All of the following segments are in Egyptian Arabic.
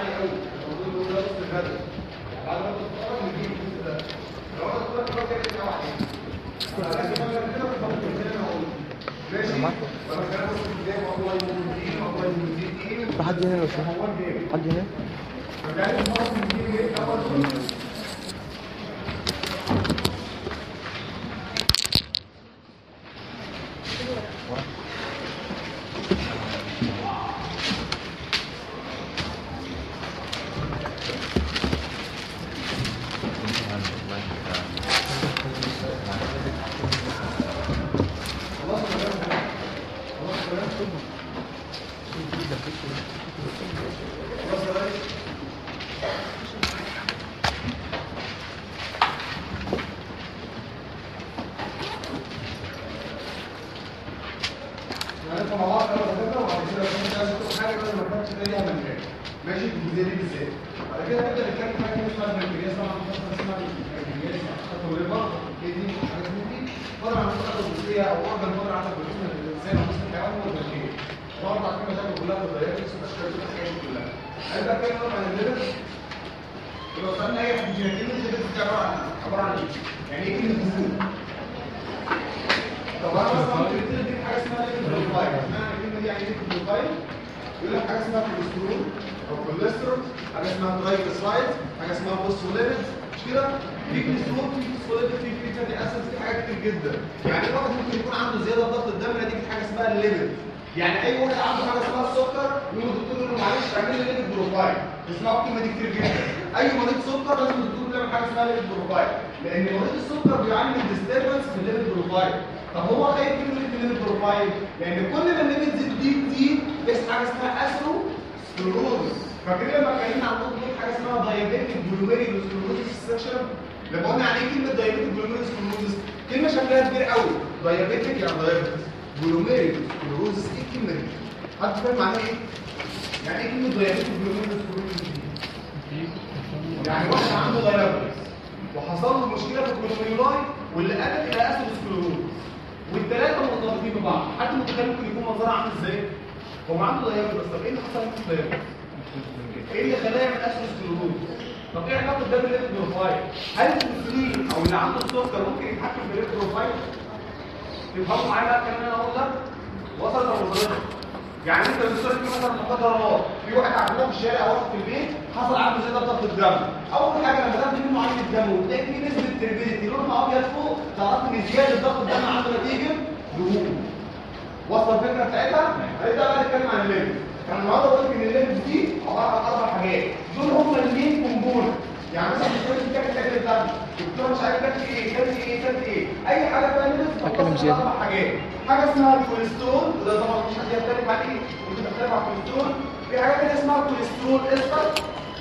عالي قوي المفروض يقول ده نص الهدف بعد ما تتخرج نجيب الجزء ده لو انا طلعت بقى كده كده واحد لكن انا كده بفكر كده انا اقول ماشي فانا كده بص قدام والله يمين ايه والله يمين ايه في حد هنا لو سمحت هو الجيم حد هنا فكان الفرق من الجيم ايه اول هندخل مع بعض اول فكره وبعد كده لو انت عايز تاخد حاجه بدل ما تحط تاني اعمل كده ماشي في الجزئيه دي بالذات بعد كده نبدا نتكلم في حاجه اسمها البنكرياس طبعا في حاجه اسمها البنكرياس خطوه الليفر هي دي حاجات من دي فرع عن الخطوه الجزئيه او اورجن فرع عن الجسم الانسان او جسم الحيوان هو البنكرياس طبعا بعد كده مشاكل كلها في الدايابيتس والاشكال دي الحاجات دي كلها انا بقى اتكلم عن الليفر لو سالنا اي حد فينا كلمه الليفر دي عباره عن عباره عن ايه؟ يعني ايه كلمه جذور؟ طب انا مثلا ممكن تدي حاجه اسمها ليفر بروفايل اسمها الكلمه دي يعني ايه بروفايل يقول لك حاجه اسمها كوليسترول او كوليسترول حاجه اسمها ترايجليسرايد حاجه اسمها فوسفوليبيد مش كده في كوليسترول في فوسفوليبيد في في فاتي اسيدز في حاجات كتير جدا يعني الواحد ممكن يكون عنده زياده في ضغط الدم نتيجه حاجه اسمها الليبيد يعني اي واحد عنده حاجه اسمها السكر يقول الدكتور يقول له معلش اعمل لي ليبيد بروفايل تسمعوا الكلمه دي كتير جدا اي مريض سكر لازم الدكتور يعمل حاجه اسمها ليبيد بروفايل لان مريض السكر بيعاني من ديستربنس في الليبيد بروفايل طب هو خايف من الليبيد بروفايل لان كل ما الليبيد تزيد دي تزيد بيحصل حاجه اسمها اثرو سكلروز فاكرين لما اتكلمنا عن نقطه حاجه اسمها دايابيتيك بلوميري سكلروز سكشن لما قلنا يعني ايه كلمه دايابيتيك بلوميري سكلروز كلمه شكلها كبير قوي دايابيتيك يعني دايابيتس بلوميري سكلروز ايه الكلمه دي حد فاهم معناها ايه يعني ايه كلمه دايابيتيك بلوميري سكلروز يعني واحد عنده دايابيتس وحصل له مشكله في الجلوميرولاي واللي ادت الى اسيد سكلروز والثلاثه مرتبطين ببعض حد متخيل ممكن يكون منظرها عامل ازاي هو عنده دايابيتس طب ايه اللي حصل في الدايابيتس ايه اللي خلاه يعمل اسيد سكلروز طب ايه علاقه ده بالليبيد بروفايل هل الانسولين او اللي عنده السكر ممكن يتحكم في الليبيد بروفايل تفهموا معايا بقى الكلام اللي انا هقوله ده وصل ولا وصلت يعني انت بتصير مثلا لا قدر الله في واحد عندنا في الشارع واحد في البيت حصل عنده زياده في ضغط الدم اول حاجه لما تاخد منه عين الدم وتلاقي فيه نسبه تربيديتي لونها ابيض فوق تعرف ان زياده ضغط الدم عنده نتيجه دهون وصل الفكره بتاعتها هنبدا بقى نتكلم عن الليمف كان النهارده بقول لك ان الليمف دي عباره عن اربع حاجات دول هم المين كومبوننت يعني مثلا الدكتور بتاكل اكل الدم الدكتور مش عارف تاكل ايه تاكل ايه تاكل ايه اي حاجه فيها ليمف أتكلم زيادة. اربع حاجات حاجه اسمها الكوليسترول وده طبعا مش حد يختلف عليه وانت بتختلف على الكوليسترول في حاجه ثانيه اسمها كوليسترول استر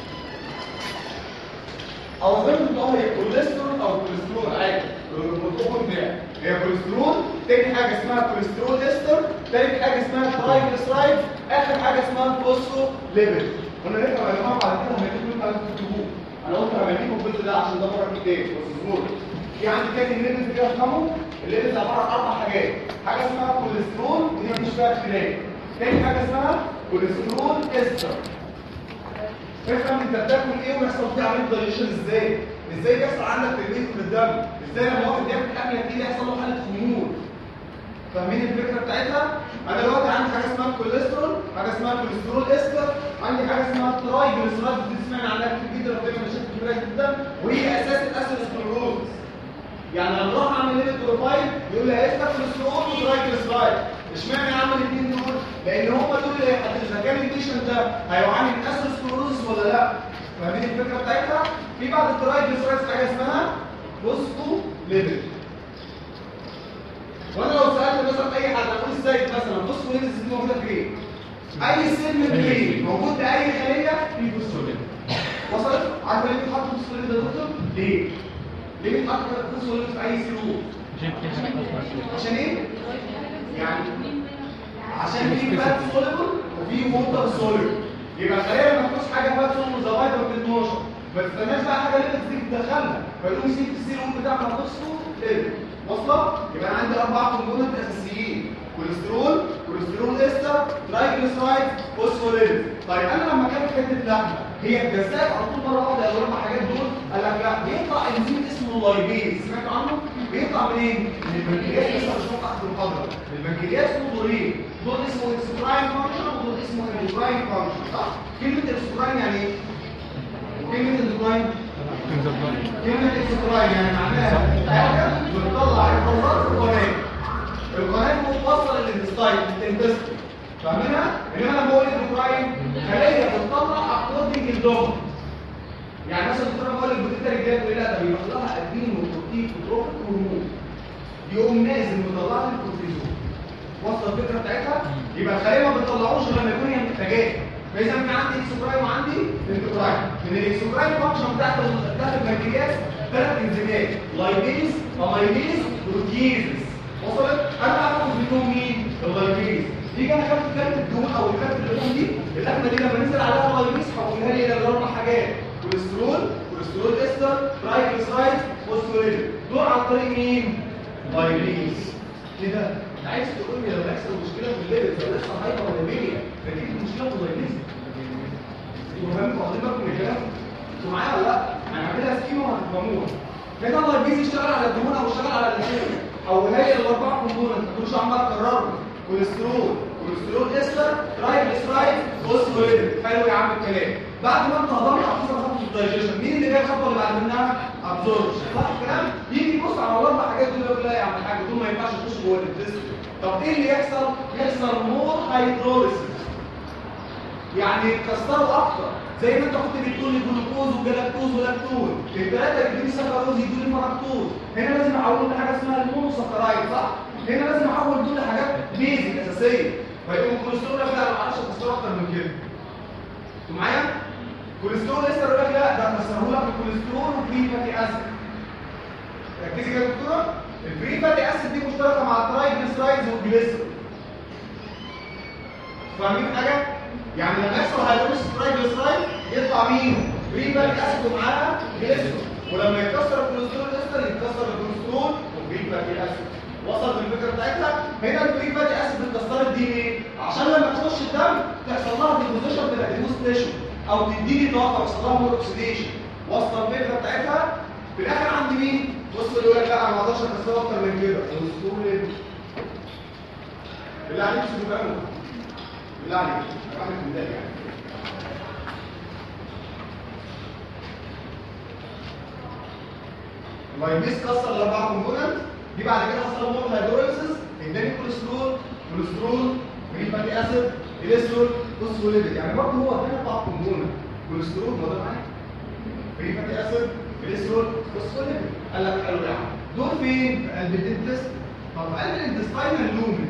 او زي ما بتقول هي كوليسترول او كوليسترول عادي البروتوكول بتاعي هي كوليسترول تاني حاجه اسمها كوليسترول استر تالت حاجه اسمها ترايجليسرايد اخر حاجه اسمها فوسفو ليبيد قلنا نفهم يا جماعه بعد كده هنجيب انتوا عايزين تكتبوه انا قلت همليكم الجزء ده عشان ده بره الكتاب بس اصبروا في عندي تاني الليبيد كده افهمه الليبيد عباره عن اربع حاجات حاجه اسمها كوليسترول ودي مفيش فيها اختلاف تاني حاجه اسمها كوليسترول استر افهم انت بتاكل ايه ويحصل فيه عمليه دايجيشن ازاي ازاي بيحصل عندك تربيه في الدم ازاي لما واحد ياكل اكله كتير يحصل له حاله خمول فاهمين الفكره بتاعتها انا دلوقتي عندي حاجه اسمها الكوليسترول حاجه اسمها كوليسترول استر عندي حاجه اسمها الترايجليسرايد دي سمعنا عنها كتير جدا وبتعمل مشاكل كبيره جدا وهي اساس الاسيدوسكلروز يعني لما اروح اعمل ليبيد بروفايل يقول لي هيفتح كوليسترول وترايجليسرايد اشمعنى عمل الاثنين دول لان هم دول اللي هيحددوا اذا كان البيشنت ده هيعاني من اسيدوسكلروز ولا لا فاهمين الفكره بتاعتها في بعض الترايجليسرايد حاجه اسمها فوسفو ليبيد وانا لو سالت مثلا اي حد اقول ازاي مثلا فوسفو ليبيد دي موجوده فين اي سن برين موجود في اي خليه في فوسفو ليبيد وصلت عارف ليه بيتحط فوسفو ليبيد يا دكتور ليه ليه بيتحط فوسفو ليبيد في اي سلوك عشان ايه يعني عشان في فات سوليبل وفي ووتر سوليبل يبقى الخليه لما تكونش حاجه فات سوليبل زي فيتامين 12 ما تستناش بقى حاجه ليبيد تيجي تدخلها فيقوم يسيب السيروم بتاعها نفسه ليبيد واصله يبقى انا عندي اربع كومبوننت اساسيين كوليسترول كوليسترول استر ترايجليسرايد فوسفوليبيد طيب انا لما اكلت حته لحمه هي اتجزأت على طول مره واحده الاربع حاجات دول قال لك لا بيطلع انزيم اسمه لايبيز سمعتوا عنه بيطلع منين من البنكرياس لسه مش تحت المحاضره البنكرياس له دورين دور اسمه اكسبراين فانكشن ودور اسمه اندوكراين فانكشن صح كلمه اكسبراين يعني ايه وكلمه اندوكراين كلمه اكسبراين يعني معناها حاجه بتطلع افرازات في القناه القناه متوصله للانتستاين الانتستين فاهمينها؟ انما انا بقول اندوكراين خليه بتطلع اكوردنج الدوم يعني مثلا الدكتور بقول لك بتقدر جايه تقول لا ده بيبقى لها ادين وبروتين وتروفيك وهرمون يقوم نازل مطلع لي الكورتيزون وصل الفكره بتاعتها يبقى الخليه ما بتطلعوش غير لما يكون هي محتاجاه فاذا في عندي اكسوكراين وعندي انتوكراين من الاكسوكراين فانكشن بتاعت ال- بتاعت البنكرياس ثلاث انزيمات لايبيز اميليز بروتيزز وصلت انا هاخد منهم مين اللايبيز يجي انا خدت كارت الدهون او الكارت اللحوم دي اللحمه دي لما نزل عليها لايبيز حولها لي الى الاربع حاجات كوليسترول كوليسترول استر ترايجليسرايد فوسفوريد دول عن طريق مين لايبيز كده انت عايز تقول لي لما يحصل مشكله في الليبس ولا يحصل هايبر وليبيا فدي المشكله في اللايبيز انتوا فاهمين واخدين بالكم من الكلام انتوا معايا ولا لا انا هعملها سكيما وهتفهموها كده اللايبيز يشتغل على الدهون او يشتغل على اللحوم او هي الاربعه كومبوننت ما تقولش عمال اكررهم كوليسترول كوليسترول استر ترايجليسرايد فوسفوريد حلو يا عم الكلام بعد ما انت هضمت حصل خطوه الدايجيشن مين اللي جاي الخطوه اللي بعد منها ابزوربشن صح الكلام يجي يبص على الاربع حاجات دول يقول لا يا عم الحاج دول ما ينفعش يخشوا جوه الانتستين طب ايه اللي يحصل يحصل مور هيدروليسيس يعني يتكسروا اكتر زي ما انت كنت بتقول لي جلوكوز وجلاكتوز ولاكتوز الثلاثه يدوني سكروز يدوني فركتوز هنا لازم احول لحاجه اسمها المونوسكرايد صح هنا لازم احول دول لحاجات بيزك اساسيه فيقوم الكوليسترول يقول لك لا انا ما اعرفش اكسره اكتر من كده انتوا معايا كوليسترول لسه يقول لك لا ده كسره لك الكوليسترول وفري فاتي اسيد ركزي كده يا دكتوره الفري فاتي اسيد دي مشتركه مع الترايجليسرايدز والجليسرول فاهمين حاجه يعني لما يحصل هيدروس ترايجليسرايد يطلع مين فري فاتي اسيد ومعاها جليسرول ولما يتكسر الكوليسترول الاستر يتكسر الكوليسترول والفري فاتي اسيد وصلت الفكره بتاعتها هنا الفري فاتي اسيد اتكسرت دي ليه عشان لما تخش الدم تحصل لها ديبوزيشن في الادينوس تيشو او تديني طاقه يحصل لها مور اوكسيديشن واصله الفكره بتاعتها في الاخر عندي مين بص اللي يقول لك لا انا ما اقدرش اكسره اكتر من كده كوليسترول بالله عليك سيبوا كلامه بالله عليك اعمل بالله يعني اللايبيز كسر الاربعه كومبوننت دي بعد كده حصل مور هيدروليسيس اداني كوليسترول كوليسترول فري فاتي اسيد كوليسترول فوسفوليبيد يعني برضه هو هنا اربع كومبوننت كوليسترول ما ده معايا فري فاتي اسيد كوليسترول فوسفوليبيد قال لك حلو يا عم دول فين؟ في قلب الانتست طب قلب الانتستاينال لومن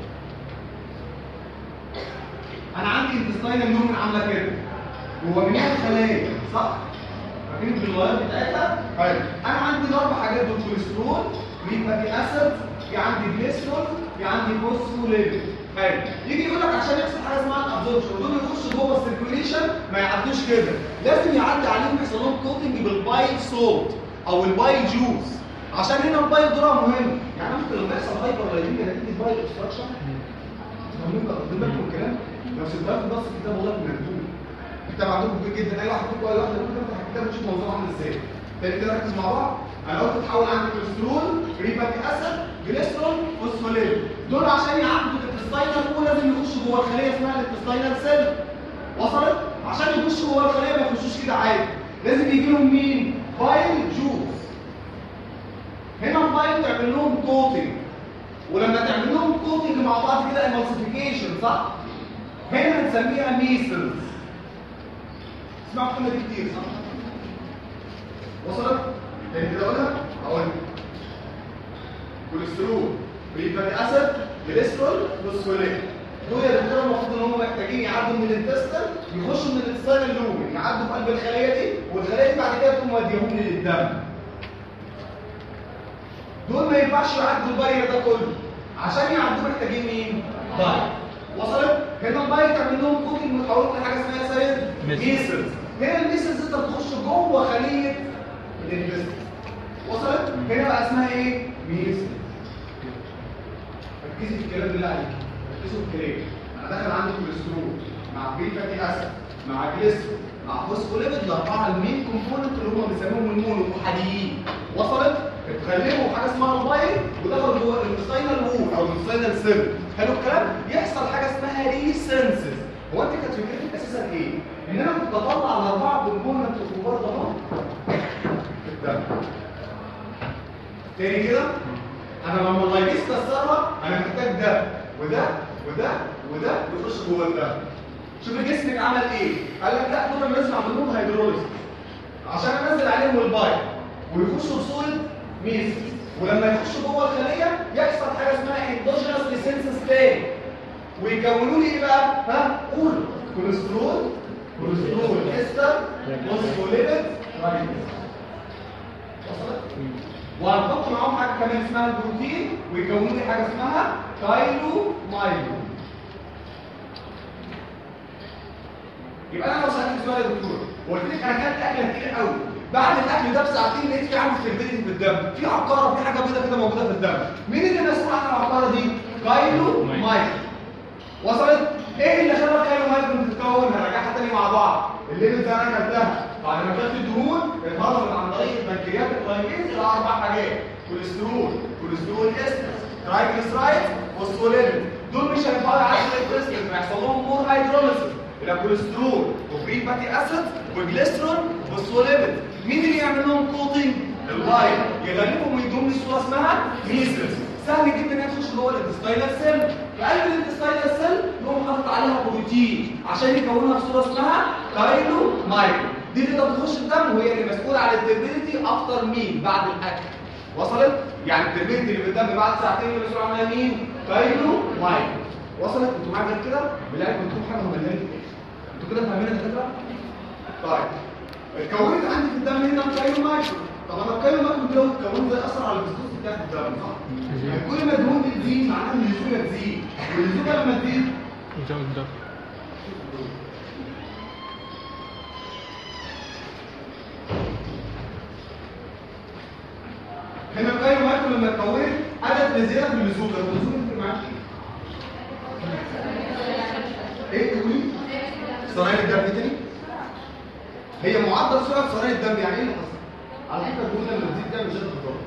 انا عندي انتستاينال لومن عامله كده هو منها خلايا صح؟ فاكرين بالغايات بتاعتها؟ حلو انا عندي الاربع حاجات دول كوليسترول فري فاتي اسيد في عندي جليسرول في عندي فوسفوليبيد حلو يجي يقول لك عشان يحصل حاجه اسمها الابزوربشن دول يخشوا جوه السيركيوليشن ما يعدوش كده لازم يعدي عليهم يحصل لهم كوتنج بالبايل سولت او البايل جوز عشان هنا البايل دورها مهم يعني ممكن لما يحصل هايبر لايبيميا نتيجه بايل اوبستراكشن ممكن اقدم لكم الكلام لو سبتها في نص الكتاب والله كنا هنتوه الكتاب عندكم كبير جدا اي واحد فيكم اي واحد ممكن يفتح الكتاب ويشوف الموضوع عامل ازاي تاني كده ركز مع بعض انا قلت تحول عندي كوليسترول فري فاتي اسيد جليسرول فوسفوليبيد دول عشان يعدوا الانتستاينال هو لازم يخشوا جوه الخليه اسمها الانتستاينال سيل وصلت عشان يخشوا جوه الخليه ما يخشوش كده عادي لازم يجي لهم مين بايل جوز هنا البايل تعمل لهم كوتنج ولما تعمل لهم كوتنج مع بعض كده امالسيفيكيشن صح هنا بنسميها ميسلز اسمعوا الكلمه دي كتير صح وصلت تاني كده اقولها اقول كوليسترول فري فاتي اسيد جليسرول فوسفوليت دول يا دكتور المفروض ان هم محتاجين يعدوا من الانتستين يخشوا من الانتستين اللومن يعدوا في قلب الخليه دي والخليه دي بعد كده تقوم موديهم لي للدم دول ما ينفعش يعدوا الباير ده كله عشان يعدوا محتاجين مين؟ باير وصلت؟ هنا الباير تعمل لهم كوكينج متحولين لحاجه اسمها سايز ميسلز هنا الميسلز انت بتخش جوه خليه الانتستين وصلت؟ هنا بقى اسمها ايه؟ ميسلز ركزي في الكلام بالله عليك ركزوا في الكلام انا داخل عندي كوليسترول مع فري فاتي اسيد مع جليسرول مع فوسفوليبيد الاربعه المين كومبوننت اللي هم بيسموهم المونو احاديين وصلت اتخلفوا حاجه اسمها الموبايل ودخلوا جوه الانتستينال وول او الانتستينال سيل حلو الكلام يحصل حاجه اسمها ريسنسز هو انت كانت فكرتك اساسا ايه؟ ان انا كنت بطلع الاربعه كومبوننت الكبار ده اهو في الدم تاني كده انا لما اللايبيز كسرها انا محتاج ده وده وده وده يخش جوه الدم شوف جسمك عمل ايه قال لك لا دول لازم اعمل لهم هيدروليز عشان انزل عليهم البايل ويخشوا بصوره ميزز ولما يخشوا جوه الخليه يحصل حاجه اسمها اندوجينوس ليسنسس تاني ويكونوا لي ايه بقى ها قول كوليسترول كوليسترول استر فوسفوليبيد وصلت وهنحط معاهم حاجه كمان اسمها البروتين ويكونوا لي حاجه اسمها كايلو مايلو يبقى انا لو سالتك سؤال يا دكتور وقلت لك انا اكلت اكله كتير قوي بعد الاكل ده بساعتين لقيت في عندي فيربيليتي في الدم في عقاره في حاجه بيضاء كده موجوده في الدم مين اللي مسؤول عن العقاره دي كايلو مايلو وصلت ايه اللي خلى كايلو مايلو تتكون هنرجعها تاني مع بعض الليل اللي انا اكلتها بعد ما اكلت الدهون اتهضمت عن طريق البنكرياس الغليظ الى اربع حاجات كوليسترول كوليسترول استر ترايجليسرايد فوسفوليبيد دول مش هينفعوا يعدوا الكريستال فيحصل لهم مور هيدروليسيس الى كوليسترول وفري فاتي اسيد وجليسترول فوسفوليبيد مين اللي يعمل لهم كوتنج اللايف يغلبهم ويدوم لي صوره اسمها ميزلز سهل جدا انها تخش جوه الانتستاينال سيل في قلب الانتستاينال سيل يقوم حاطط عليها بروتين عشان يكونها بصوره اسمها كايلو مايكرو دي تقدر تخش الدم وهي اللي مسؤوله عن التربيليتي افتر مين بعد الاكل وصلت يعني التربيليتي اللي في الدم بعد ساعتين اللي مسؤول عنها مين كايلو مايكرو وصلت انتوا معايا غير كده بالله كنتوا حاجه مليانه انتوا كده فاهمين الفكره طيب اتكونت عندي في الدم هنا كايلو مايكرو طب انا الكايلو مايكرو ده لو اتكون ده اثر على الفيسكوز بتاع الدم صح يعني كل ما الدهون بتزيد معناها ان اللزوجه تزيد واللزوجه لما تزيد يزود ده هنا الكايلو مايكرو لما اتكونت ادت لزياده في اللزوجه اللزوجه بتفرق معاك ايه؟ ايه تقولي؟ سرعه الدم تاني؟ هي معدل سرعه سرعه الدم يعني ايه اللي حصل؟ على فكره الدهون لما تزيد ده مش الضغط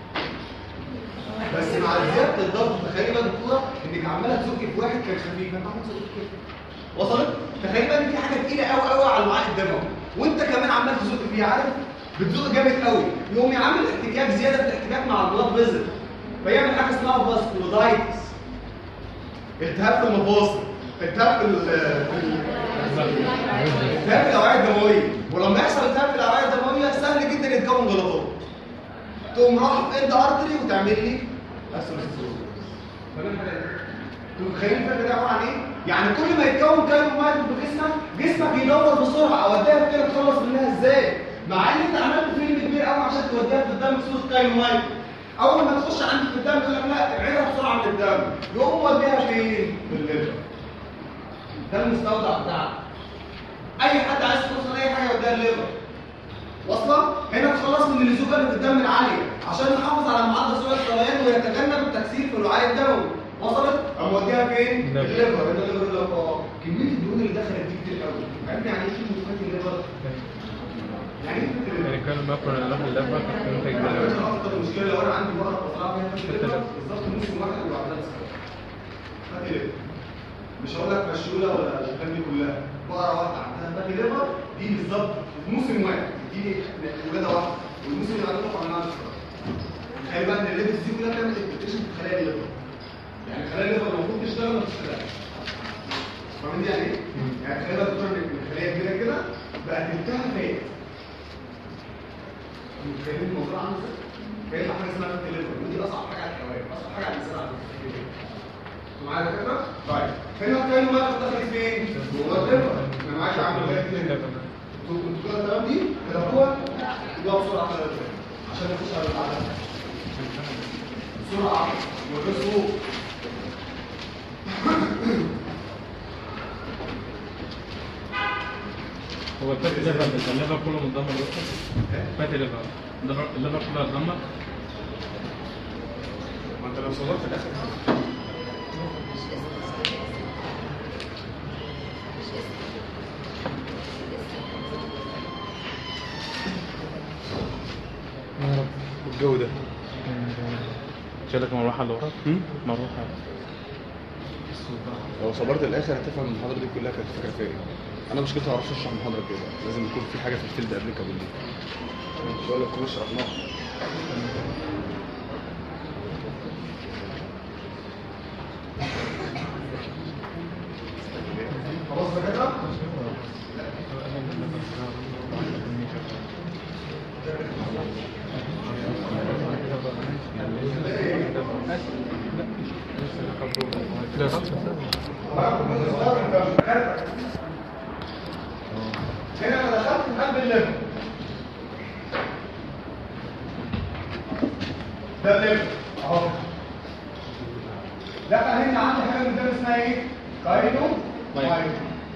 بس مع زياده الضغط تخيل بقى دكتوره انك عماله تزقي في واحد كان خفيف انت عمال تزقي كده وصلت؟ تخيل بقى ان في حاجه تقيله قوي قوي على الوعاء الدموي وانت كمان عمال تزق فيها عارف؟ بتزق جامد قوي يقوم يعمل احتكاك زياده في الاحتكاك مع البلاد فيزل فيعمل حاجه اسمها فاسكولودايتس التهاب في المفاصل التهاب في ال- في ال- التهاب في الاوعيه الدمويه ولما يحصل التهاب في الاوعيه الدمويه سهل جدا يتكون جلطات تقوم راح في اند ارتري وتعمل لي اثيروسكليروز فاهم حاجه انتوا متخيلين الفكره دي عباره عن ايه؟ يعني كل ما يتكون كايلو مايكرو في جسمك جسمك يدور بسرعه اوديها فين تخلص منها ازاي؟ مع ان انت عملت فيلم كبير قوي عشان توديها في الدم بصوره كايلو مايكرو اول ما تخش عندك في الدم يقول لك لا ابعدها بسرعه من الدم يقوم موديها فين؟ في الليفر ده المستودع بتاعك اي حد عايز توصل اي حاجه يوديها الليفر واصله هنا تخلص من اللزوجه اللي في الدم العاليه عشان نحافظ على معدل سرعه السريان ويتجنب التكسير في الوعاء الدموي وصلت اموديها فين الليفر. الليفر هنا الليفر يقول لك اه كميه الدهون اللي دخلت دي كتير قوي عارف يعني ايه كميه الليفر يعني ايه كمية الليفر يعني كان الماكرو اللي راح اللفه كان منتج على بلاوي فكره اكتر مشكله لو انا عندي بقره بطلع فيها فات الليفر بالظبط موسم واحد وبعدها فات الليفر مش هقول لك مشيوله ولا الكلام دي كلها بقره واحده عندها فات الليفر دي بالظبط في موسم واحد دي ولاده واحده والموسم اللي بعده طبعا عندها تخيل بقى ان الليفرز دي كلها بتعمل اكتيفيشن في خلايا الليفر يعني خلايا الليفر المفروض تشتغل ما تشتغلش فاهمين دي يعني ايه؟ يعني تخيل بقى دكتور ان خلايا كبيره كده بقى تلتها فات متخيلين الموضوع عامل ازاي؟ تخيل حاجه اسمها فات الليفر ودي اصعب حاجه على الحيوان اصعب حاجه على الانسان على فكره انتوا معايا الفكره؟ طيب هنا الكاينو ما دخلت فين؟ جوه الليفر انا معاك عامل لغايه كده انتوا انتوا كده تمام دي كتبوها كتبوها بسرعه كده ازاي؟ عشان نخش على العدد بسرعه من غير صوت هو الفات الليفر بس الليفر كله متدمر بس فات الليفر الليفر الليفر كله اتدمر ما انت لو صورت في الاخر الجو ده شالك مروحة لورا هم؟ مروحة لو صبرت الاخر هتفهم المحاضره دي كلها كانت فكره فيا انا مشكلتي ما اعرفش اشرح المحاضره كده لازم يكون في حاجه في الفيلد ابليكابل دي بقول لك كنا شرحناها خلاص يا كده هنا انا دخلت في قلب الليفل ده الليفل اهو ده هنا عندي حاجه قدام اسمها ايه؟ كاينو مايكرو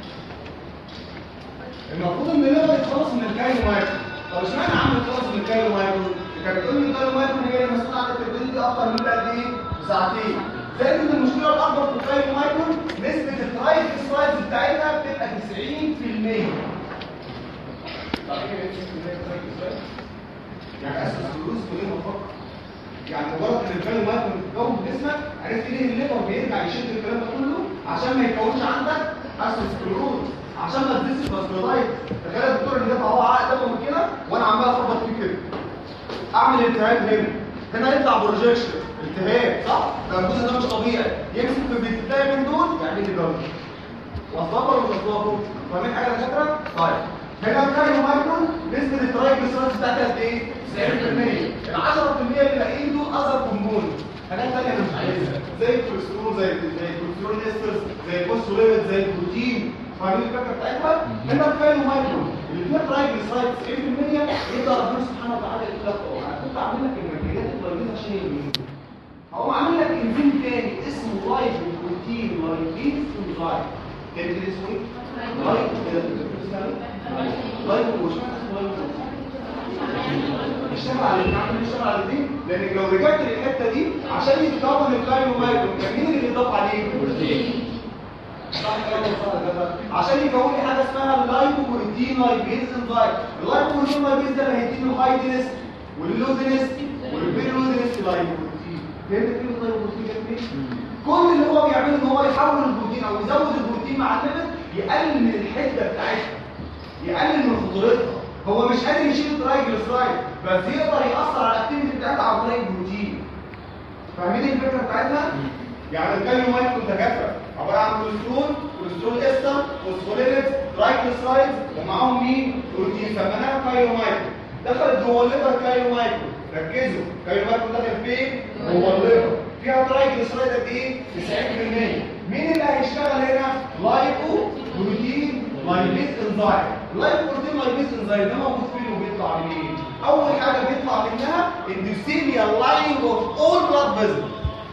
المفروض ان الليفل يتخلص من الكاينو مايكرو طب اشمعنى عامل يتخلص من الكاينو مايكرو؟ كانت بتقول لي الكاينو مايكرو هي المسؤوله عن التبديل دي اكتر من قد ايه؟ بساعتين زائد ان المشكله الاكبر في الكاينو مايكرو نسبه الترايت سلايدز بتاعتها بتبقى 90% طب ايه هي 90% يعني اسس الفلوس بدون ما تفكر يعني مجرد ان الفاليو مايكرو بتتكون في جسمك عرفت ليه الليفر بيرجع يشد الكلام ده كله عشان ما يتكونش عندك اسوسكلروز عشان ما تزيدش فاسكولايت تخيل الدكتور اللي دفع هو عقل دمه من كده وانا عمال اخبط فيه كده اعمل التهاب هنا هنا يطلع بروجيكشن التهاب صح؟ ده الجزء ده مش طبيعي يمسك في البيتلاي من دول يعمل لي جلد واصلاته ولا مش واصلاته؟ فاهمين حاجه يا دكاتره؟ طيب هنا الكاريو مايكرون نسبه الترايجليسيرايدز بتاعتها قد ايه؟ 90% ال 10% اللي باقيين دول اذر كومبوننت حاجات ثانيه انا مش عايزها زي الكوليسترول زي زي الكوليسترول استرز زي الفوسفوليبيد زي البروتين فاهمين الفكره بتاعتها؟ هنا الكاريو مايكرون اللي فيها ترايجليسيرايدز 90% يقدر ربنا سبحانه وتعالى يقول لك اه انا كنت عامل لك المركزات الكويسه عشان يمين هو عامل لك انزيم تاني اسمه لايف بروتين لايبيز انزايم كان كده اسمه ايه؟ لايف لايف وش اشتغل على الاثنين عامل اشتغل على الاثنين لانك لو رجعت للحته دي عشان يتكون الكايرو مايكرو كان مين اللي بيضاف عليه؟ بروتين صح كلام صح كده عشان يكون لي حاجه اسمها اللايبوبروتين لايبيز انزايم اللايبوبروتين لايبيز ده اللي هيديني الهايدنس واللودنس والبيرودنس لايبوبروتين فهمت كلمه اللايبوبروتين جت منين؟ كل اللي هو بيعمله ان هو يحول البروتين او يزود البروتين مع الليفل يقلل من الحده بتاعتها يقلل من خطورتها هو مش قادر يشيل الترايجليسرايد بس يقدر ياثر على الاكتيفيتي بتاعتها عن طريق البروتين فاهمين الفكره بتاعتها يعني الكاليوم مايكرو دكاتره عباره عن كوليسترول كوليسترول استر فوسفوليبيد ترايجليسرايد ومعاهم مين بروتين سميناها كايلو مايكرو دخلت جوه الليفر كايلو مايكرو ركزوا كايلو مايكرو دخل فين جوه الليفر فيها ترايجليسرايد قد ايه 90% مين اللي هيشتغل هنا لايبو بروتين لايبيز انزايم اللايبو بروتين لايبيز انزايم ده موجود فين وبيطلع منين اول حاجه بيطلع منها اندوثيليال لاين اوف اول بلاد فيزل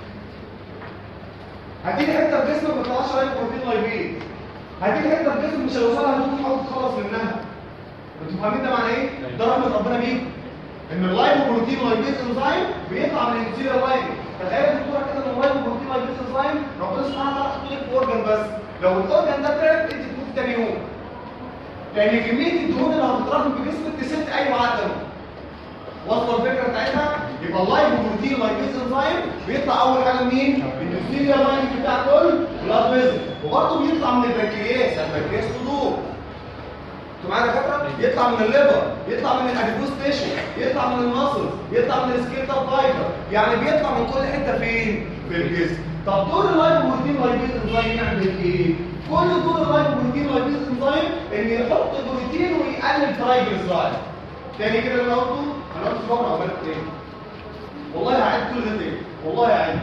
هتيجي حته في جسمك ما تطلعش لايبو بروتين لايبيز هتيجي حته في جسمك مش هيوصلها هتقوم تحاول تتخلص منها انتوا فاهمين ده معناه ايه ده رحمه ربنا بيكم ان اللايبو بروتين لايبيز انزايم بيطلع من الاندوثيليال لاين تخيل الدكتوره كده ان اللايبو بروتين لايبيز انزايم ربنا سبحانه وتعالى حط لك اورجن بس لو الاورجن ده تعب انت تموت تاني يوم لان كميه الدهون اللي هتتراكم في جسمك تسد اي معدل واصله الفكره بتاعتها يبقى اللايف بروتين لايبيز انزايم بيطلع اول حاجه منين؟ من السيليا لاين بتاع كل بلاد فيزل وبرضه بيطلع من البنكرياس البنكرياس صدور انتوا معايا دكاتره؟ يطلع من الليفر يطلع من الاديبوس تيشو يطلع من المسلز يطلع من السكيلتال فايبر يعني بيطلع من كل حته فين؟ في الجسم طب دور اللايف بروتين لايبيز انزايم يعمل ايه؟ كل دور اللايف بروتين لايبيز انزايم ان يحط بروتين ويقلل ترايجليسرايد تاني كده اللي انا قلته انا قلت فورا عملت ايه والله هعيد كل ده تاني والله هعيد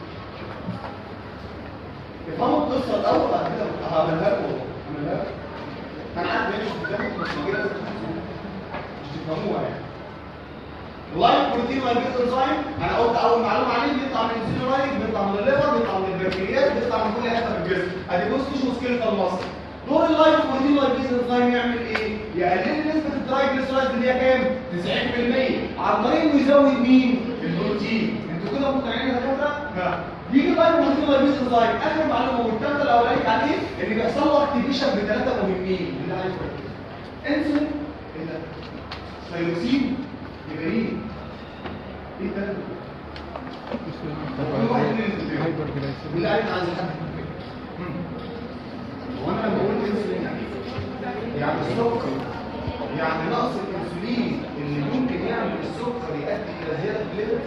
افهموا القصه الاول بعد كده هعملها لكم هعملها لكم انا عارف ان مش قدامكم بس كده مش تفهموها يعني اللايف بروتين لايبيز انزايم انا قلت اول معلومه عليه بيطلع من الزيرولايت بيطلع من الليفر بيطلع من البنكرياس بيطلع من كل حته في الجسم ادي بص مش مشكله المصل دور اللايف بروتين لايبيز انزايم يعمل ايه يقلل نسبه الترايجليسرايد اللي هي كام 90% عن طريق انه يزود مين البروتين انتوا كده مقتنعين يا دكاتره لا بيجي اللايف بروتين لايبيز انزايم اخر معلومه والثالثه الاولانيه عليه ان بيحصل له اكتيفيشن بثلاثه مهمين اللي عايز انسولين ايه ده ثايروكسين جبرين ايه ده؟ كل واحد ينزل فيه. هايبر جلايسيميا واللي قاعد عايز حد هو انا لما بقول انسولين يعني السكر يعني نقص الانسولين اللي ممكن يعمل السكر يؤدي الى زياده في الليفر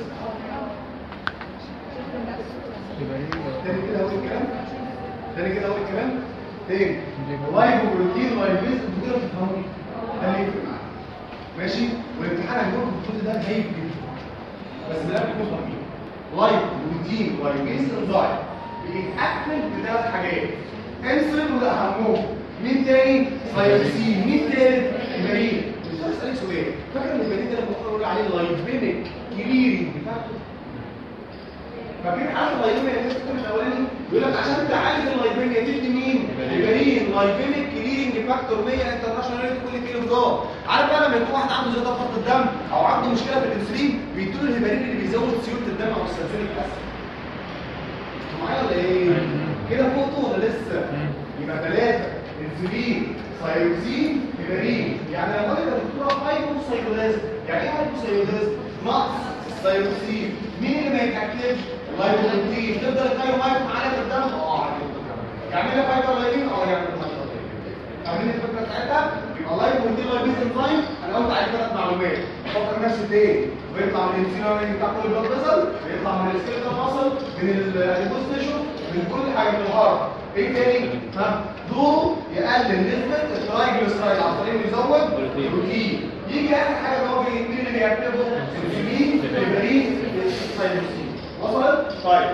يبقى ايه تاني كده اول الكلام تاني كده اول الكلام تاني لايبو بروتين لايبيز كده تفهموا ده اللي يفرق معاك ماشي والامتحان هيكون في الجزء ده هايف جدا بس ده بيكون طبيعي لايبو بروتين لايبيز انزايم بيتاكل بثلاث حاجات انسولين وده اهمهم مين تاني سايروسين مين تالت هيبرين مش عايز اسالك سؤال فاكر ان الهيبرين ده لما بقول عليه لايبيميك كليرنج بتاعته فاكرين حاجه اللايبيميا اللي لسه كل الاولاني بيقول لك عشان تعالج اللايبيميا تدي مين هيبرين لايبيميك كليرنج فاكتور 100 انترناشونال ريت كل كيلو جرام عارف بقى لما يكون واحد عنده زياده في ضغط الدم او عنده مشكله في الانسولين بيدوا له الهيبرين اللي بيزود سيوله الدم او السلسله الاسيد معايا ولا ايه كده فوق طول لسه يبقى ثلاثه انسولين سايروزين هيبرين يعني لما اقول لك يا دكتوره هايبوثايروديزم يعني ايه هايبوثايروديزم نقص السايروزين مين اللي ما يتاكلش اللايبوبروتين تفضل الثايرومايت معانا في الدم اه يعمل لك هايبرلايبين اه يعمل لك هايبرلايبين فاهمين الفكره بتاعتها يبقى اللايبوبروتين لايبيز انزايم انا قلت عليه ثلاث معلومات افكر نفسي تاني ويطلع من الانسولين بتاع كل بلاد فيسل يطلع من السكيلتال ماسل من الهيبوس تيشو من كل حاجه من الهارت ايه تاني ها دوره يقلل نسبه الترايجليسرايد عن طريق إنه يزود بروتين يجي اخر حاجه اللي هو بي- مين اللي بيكتبه الانسولين الهيبرين السايروسين وصلت طيب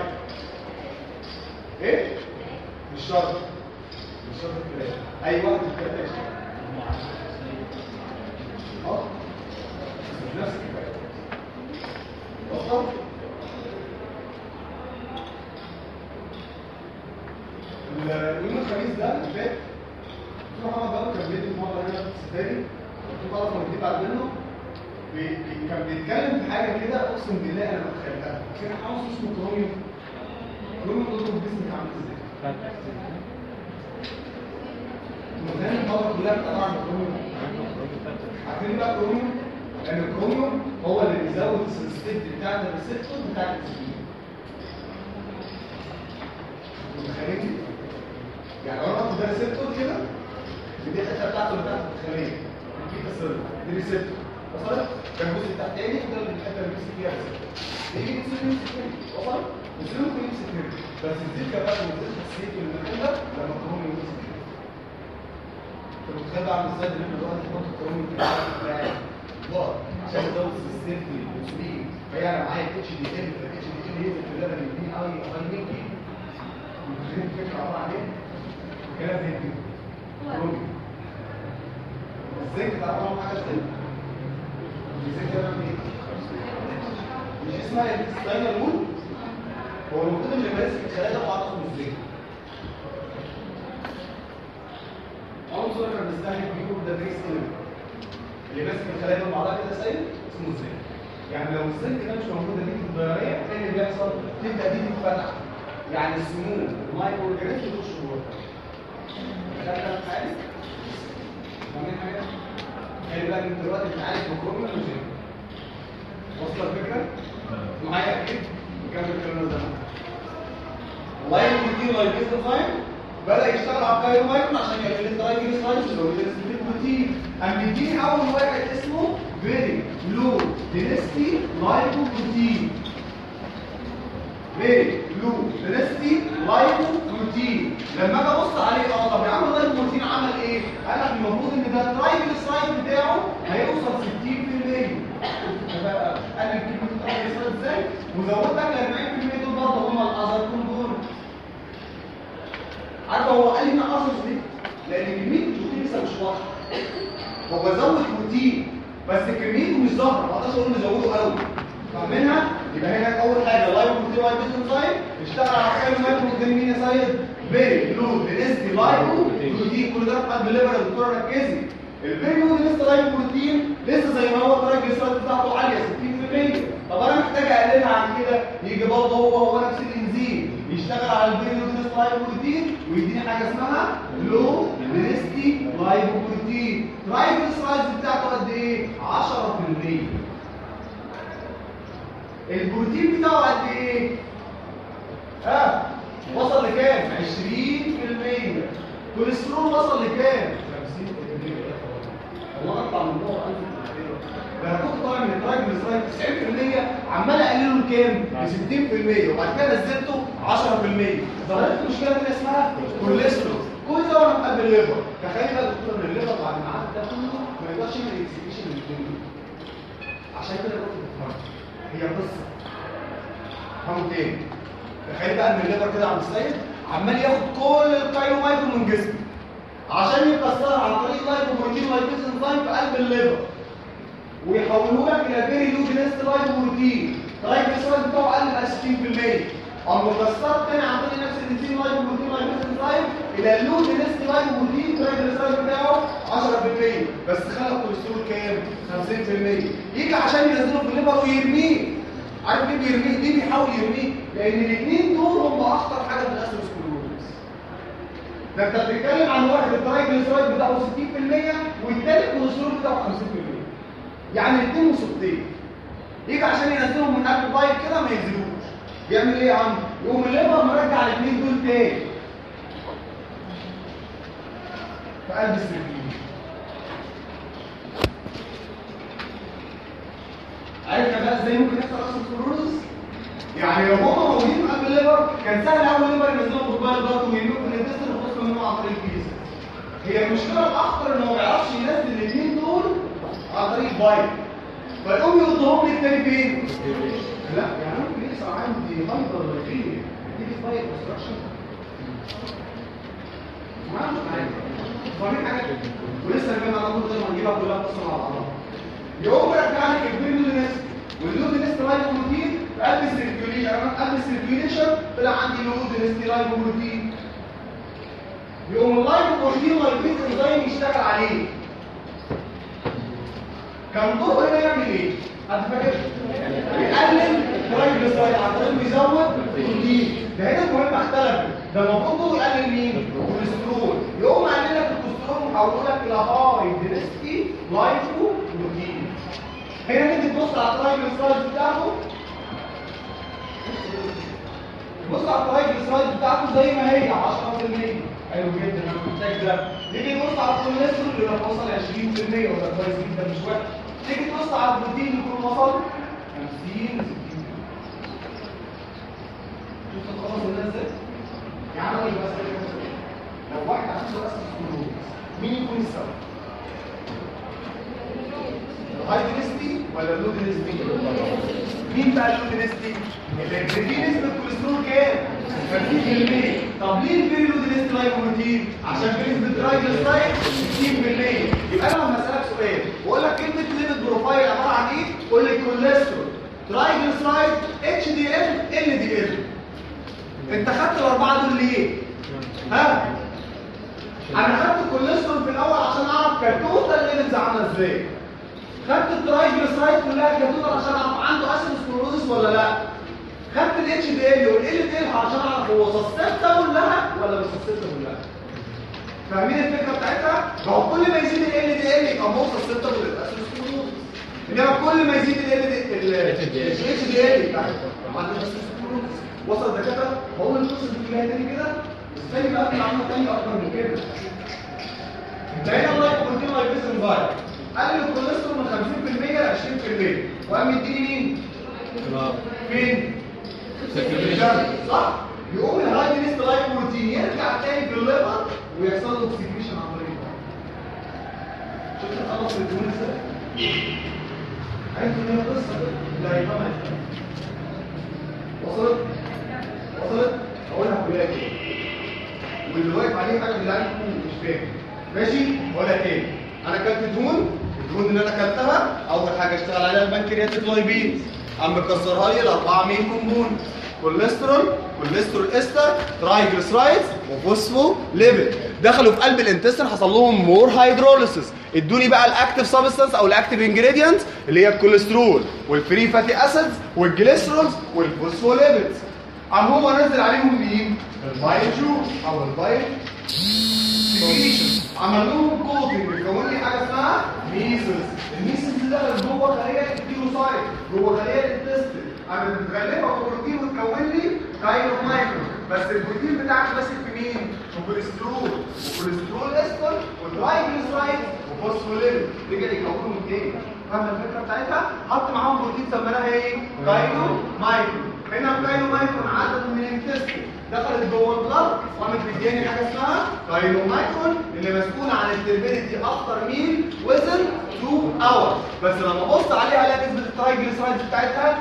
ايه مش شرط مش شرط الكلام اي وقت الكلام ده يشتغل. اه بس مش نفس الكلام وصلت اليوم الخميس ده اللي فات دكتور محمد بابا كان بيدي مره هنا في السفاري دكتور طلب من بعد منه بي- بي- كان بيتكلم في حاجه كده اقسم بالله انا ما تخيلتها كان حاوس اسمه كروميوم كروميوم ده جسمك عامل ازاي؟ المكان الحضره كلها بتطلع عن الكروميوم عارفين بقى الكروميوم؟ لان الكروميوم هو اللي بيزود السنسيتيفيتي بتاعت الريسبتور بتاعت الانسولين متخيلين؟ يعني لو انا باخد ده ريسبتور كده دي الحته بتاعته اللي تحت الخليه دي بس دي ريسبتور وصلت؟ كان الجزء التحتاني وده اللي الحته اللي بيمسك فيها ريسبتور يجي الانسولين يمسك هنا وصلت؟ الانسولين ممكن يمسك هنا بس الزيت كمان وزيت السيت اللي من هنا لما الكروميوم يمسك هنا انت متخيل بقى عامل ازاي ان احنا دلوقتي نحط الكروميوم في البتاع بقى عشان ازود السيستم الانسولين فهي انا معايا اتش دي ال فالاتش دي ال ينزل في اللبن يديني اي اي ميكي متخيل الفكره عباره عن ايه؟ كلام زي كده كروميوم الزنك تعرف عنه حاجه ازاي؟ الزنك ده بيعمل ايه؟ مش اسمها الستاينر رول هو المفروض اللي ماسك الخلايا ده بعض اسمه الزنك عنصر احنا بنستهلك بيه ده بريس اللي ماسك الخلايا دول بعضها كده سايب اسمه الزنك يعني لو الزنك ده مش موجود دي في الضياريه ايه اللي بيحصل؟ تبدا دي تتفتح يعني السموم المايكرو اورجانيزم يخش جوه خدنا حاجه فاهمين حاجه؟ خلي بالك انت دلوقتي بتعالج بكروميوم وزنك واصله الفكره؟ معايا اكيد نكمل الكلام ده اللاين بروتين لايبيز انزيم بدا يشتغل على الكايرومايكرون عشان يقلل الترايجليسرايدز اللي هو الانسولين بروتين قام بيديني اول واحد اسمه فيري لو دينستي لايبوبروتين فيري لو دينستي لايبوبروتين لما اجي ابص عليه اه طب يا عم اللايبوبروتين عمل ايه؟ قال لك المفروض ان ده الترايجليسرايد بتاعه هيوصل 60% بقى قلل كميه الترايجليسرايد ازاي؟ وزود لك ال 40% دول برضه هم الاذر كومبوننت عارفه هو قال لي انا اقصد ليه؟ لان كميه البروتين لسه مش واضحه هو زود بروتين بس كميته مش ظاهره ما اقدرش اقول نزوده قوي فاهمينها؟ يبقى هنا اول حاجه لايف بروتين لايف انزايم اشتغل على الخيل مايكرو قدام مين يا سيد؟ فيري لو دينستي لايبو بروتين كل ده في قلب الليفر يا دكتوره ركزي الفيري لو دينستي لايبو بروتين لسه زي ما هو الترايجليسرايد بتاعته عاليه 60% طب انا محتاج اقللها عن كده يجي برضه هو هو نفس الانزيم يشتغل على الفيري لو دينستي لايبو بروتين ويديني حاجه اسمها لو دينستي لايبو بروتين الترايجليسرايد بتاعته قد ايه؟ 10% البروتين بتاعه قد ايه ها وصل لكام 20% كوليسترول وصل لكام 50% والله اطلع من جوه 1000 ده انا كنت طالع من الترايجليسرايد 90% عمال اقلله لكام؟ ل 60% وبعد كده نزلته 10% ظهرت مشكله تانيه اسمها كوليسترول كل ده وانا مقابل الليفر تخيل بقى دكتور ان الليفر بعد ما عدى ده كله ما يقدرش يعمل اكسكيوشن للدنيا عشان كده قلت بتفرج هي قصه فهموا تاني تخيل بقى ان الليفر كده عم السيد عمال ياخد كل الكايرومايكرو من جسمه عشان يكسرها عن طريق لايكوبروتين لايكوز انزيم في قلب الليفر ويحولوه لك الى بيري لوجينست لايكوبروتين اللايكوسايد بتاعه قل ب 60% اما كسرت تاني عن طريق نفس الانزيم لايكوبروتين لايكوز انزيم الى اللوجينست لايكوبروتين اللايكوسايد بتاعه 10% بس خلى الكوليسترول كام 50% يجي عشان ينزله في الليفر ويرميه عارف ليه بيرميه ليه بيحاول يرميه لان الاثنين دول هم اخطر حاجه في الاسيروسكلوروز ده انت بتتكلم عن واحد الترايجليسرايد بتاعه 60% والتاني الكوليسترول بتاعه 50% يعني الاثنين مصيبتين يجي عشان ينزلهم من قبل البايب كده ما ينزلوش يعمل ايه يا عم يقوم الليفر مرجع الاثنين دول تاني في قلب السيرفين عرفنا بقى ازاي ممكن يحصل اسيروسكلوروز يعني لو هم موجودين قبل الليفر كان سهل قوي الليفر ينزلهم في البايل ضغط ويملوا في الانتستين ويخلصوا منهم عن طريق الكيس هي المشكله الاخطر انه ما بيعرفش ينزل الاثنين دول عن طريق البايل فيقوم يردهم لي التاني فين؟ لا يعني ممكن يحصل عندي هايبر فيه تيجي في بايل اوبستراكشن ما عارف فاهمين حاجه ولسه كمان انا قلت زي ما نجيبها كلها بتصل على بعضها يقوم مرجع لك البيرلودينس واللودينس لايكوبروتين في قلب السيركيوليشن قبل السيركيوليشن طلع عندي لودينس لايكوبروتين يقوم اللايكوبروتين لايكوبروتين انزيم يشتغل عليه كان دوره هنا يعمل ايه؟ حد فاكر؟ يقلل الترايجليسرايد عن طريق يزود بروتين ده هنا المهم اختلف ده المفروض دوره يقلل مين؟ الكوليسترول يقوم قلل لك الكوليسترول ويحوله لك الى هاي دينستي لايكو بروتين هنا تيجي تبص على الترايجليسرايد بتاعته بص على الترايجليسرايد بتاعته زي ما هي 10% حلو جدا انا محتاج ده نيجي نبص على الكوليسترول اللي لو وصل 20% ولا كويس جدا مش وحش تيجي تبص على البروتين اللي يكون وصل 50 60 شوف الخلاص ده ازاي يعني اقول بس لو واحد عنده اسس كلوز مين يكون السبب الهاي دينستي ولا اللو دينستي مين بقى اللو دينستي اللي في نسبه الكوليسترول كام 30% طب ليه الفيري لو دينستي لايكوبروتين عشان في نسبه ترايجليسرايد 60% يبقى انا لما اسالك سؤال واقول لك كلمه ليميت بروفايل عباره عن ايه قول لي كوليسترول ترايجليسرايد اتش دي ال ال دي ال انت خدت الاربعه دول ليه ها انا خدت الكوليسترول في الاول عشان اعرف كالتوتال ليميتس عامله ازاي خدت الترايجليسرايد كلها كالتوتال عشان اعرف عنده اسيدوسكلوروزس ولا لا خدت الاتش دي ال والال دي ال عشان اعرف هو سسبتبل لها ولا مش سسبتبل لها فاهمين الفكره بتاعتها ما هو كل ما يزيد ال دي ال يبقى مور سسبتبل للاسيدوسكلوروزس انما كل ما يزيد ال دي الاتش دي ال بتاعتها ما عندوش اسيدوسكلوروزس وصل الدكاتره بقول القصه دي كلها تاني كده بس تاني بقى في عمل تاني اكتر من كده هنا الله يكون دي لايبيسن فاير قلل الكوليسترول من 50% ل 20% وقام يديني مين؟ فين؟ صح؟ يقوم الهاي دينست لايك بروتين يرجع تاني في الليفر ويحصل له اكسكريشن عن طريق شفت خلص الدهون ازاي؟ عرفت ان هي قصه لا يفهمها وصلت؟ وصلت؟ اقولها كلها كده واللي واقف عليه حاجه بالله عليكم مش فاهم ماشي ولا تاني انا اكلت دهون الدهون اللي انا اكلتها اول حاجه اشتغل عليها البنكرياتيك لايبيز قام مكسرها لي الاربعه مين كومبون كوليسترول كوليسترول استر ترايجليسرايدز وفوسفو ليبيد دخلوا في قلب الانتستين حصل لهم مور هيدروليسيس ادوني بقى الاكتيف سبستانس او الاكتيف انجريدينت اللي هي الكوليسترول والفري فاتي اسيدز والجليسرولز والفوسفوليبيدز قام هو نزل عليهم مين؟ البايل جوز او البايل سكريشن عمل لهم كوتنج بيكون لي حاجه اسمها ميسلز الميسلز ده جوه خليه الكيلوسايت جوه خليه الانتستين عمل بس البروتين بتاعك ماسك في مين؟ في كوليسترول وكوليسترول استر وترايجليسرايد وفوسفوليبيد رجع يكونوا من تاني فاهم الفكره بتاعتها؟ حط معاهم بروتين سميناها ايه؟ كايلو مايكرو هنا الكايلو مايكرون عدد من الانتستين دخلت جوه البلد وقامت مدياني حاجه اسمها كايلو مايكرون اللي مسؤول عن التربيليتي افتر مين وزن 2 اور بس لما ابص عليها الاقي نسبه الترايجليسرايدز بتاعتها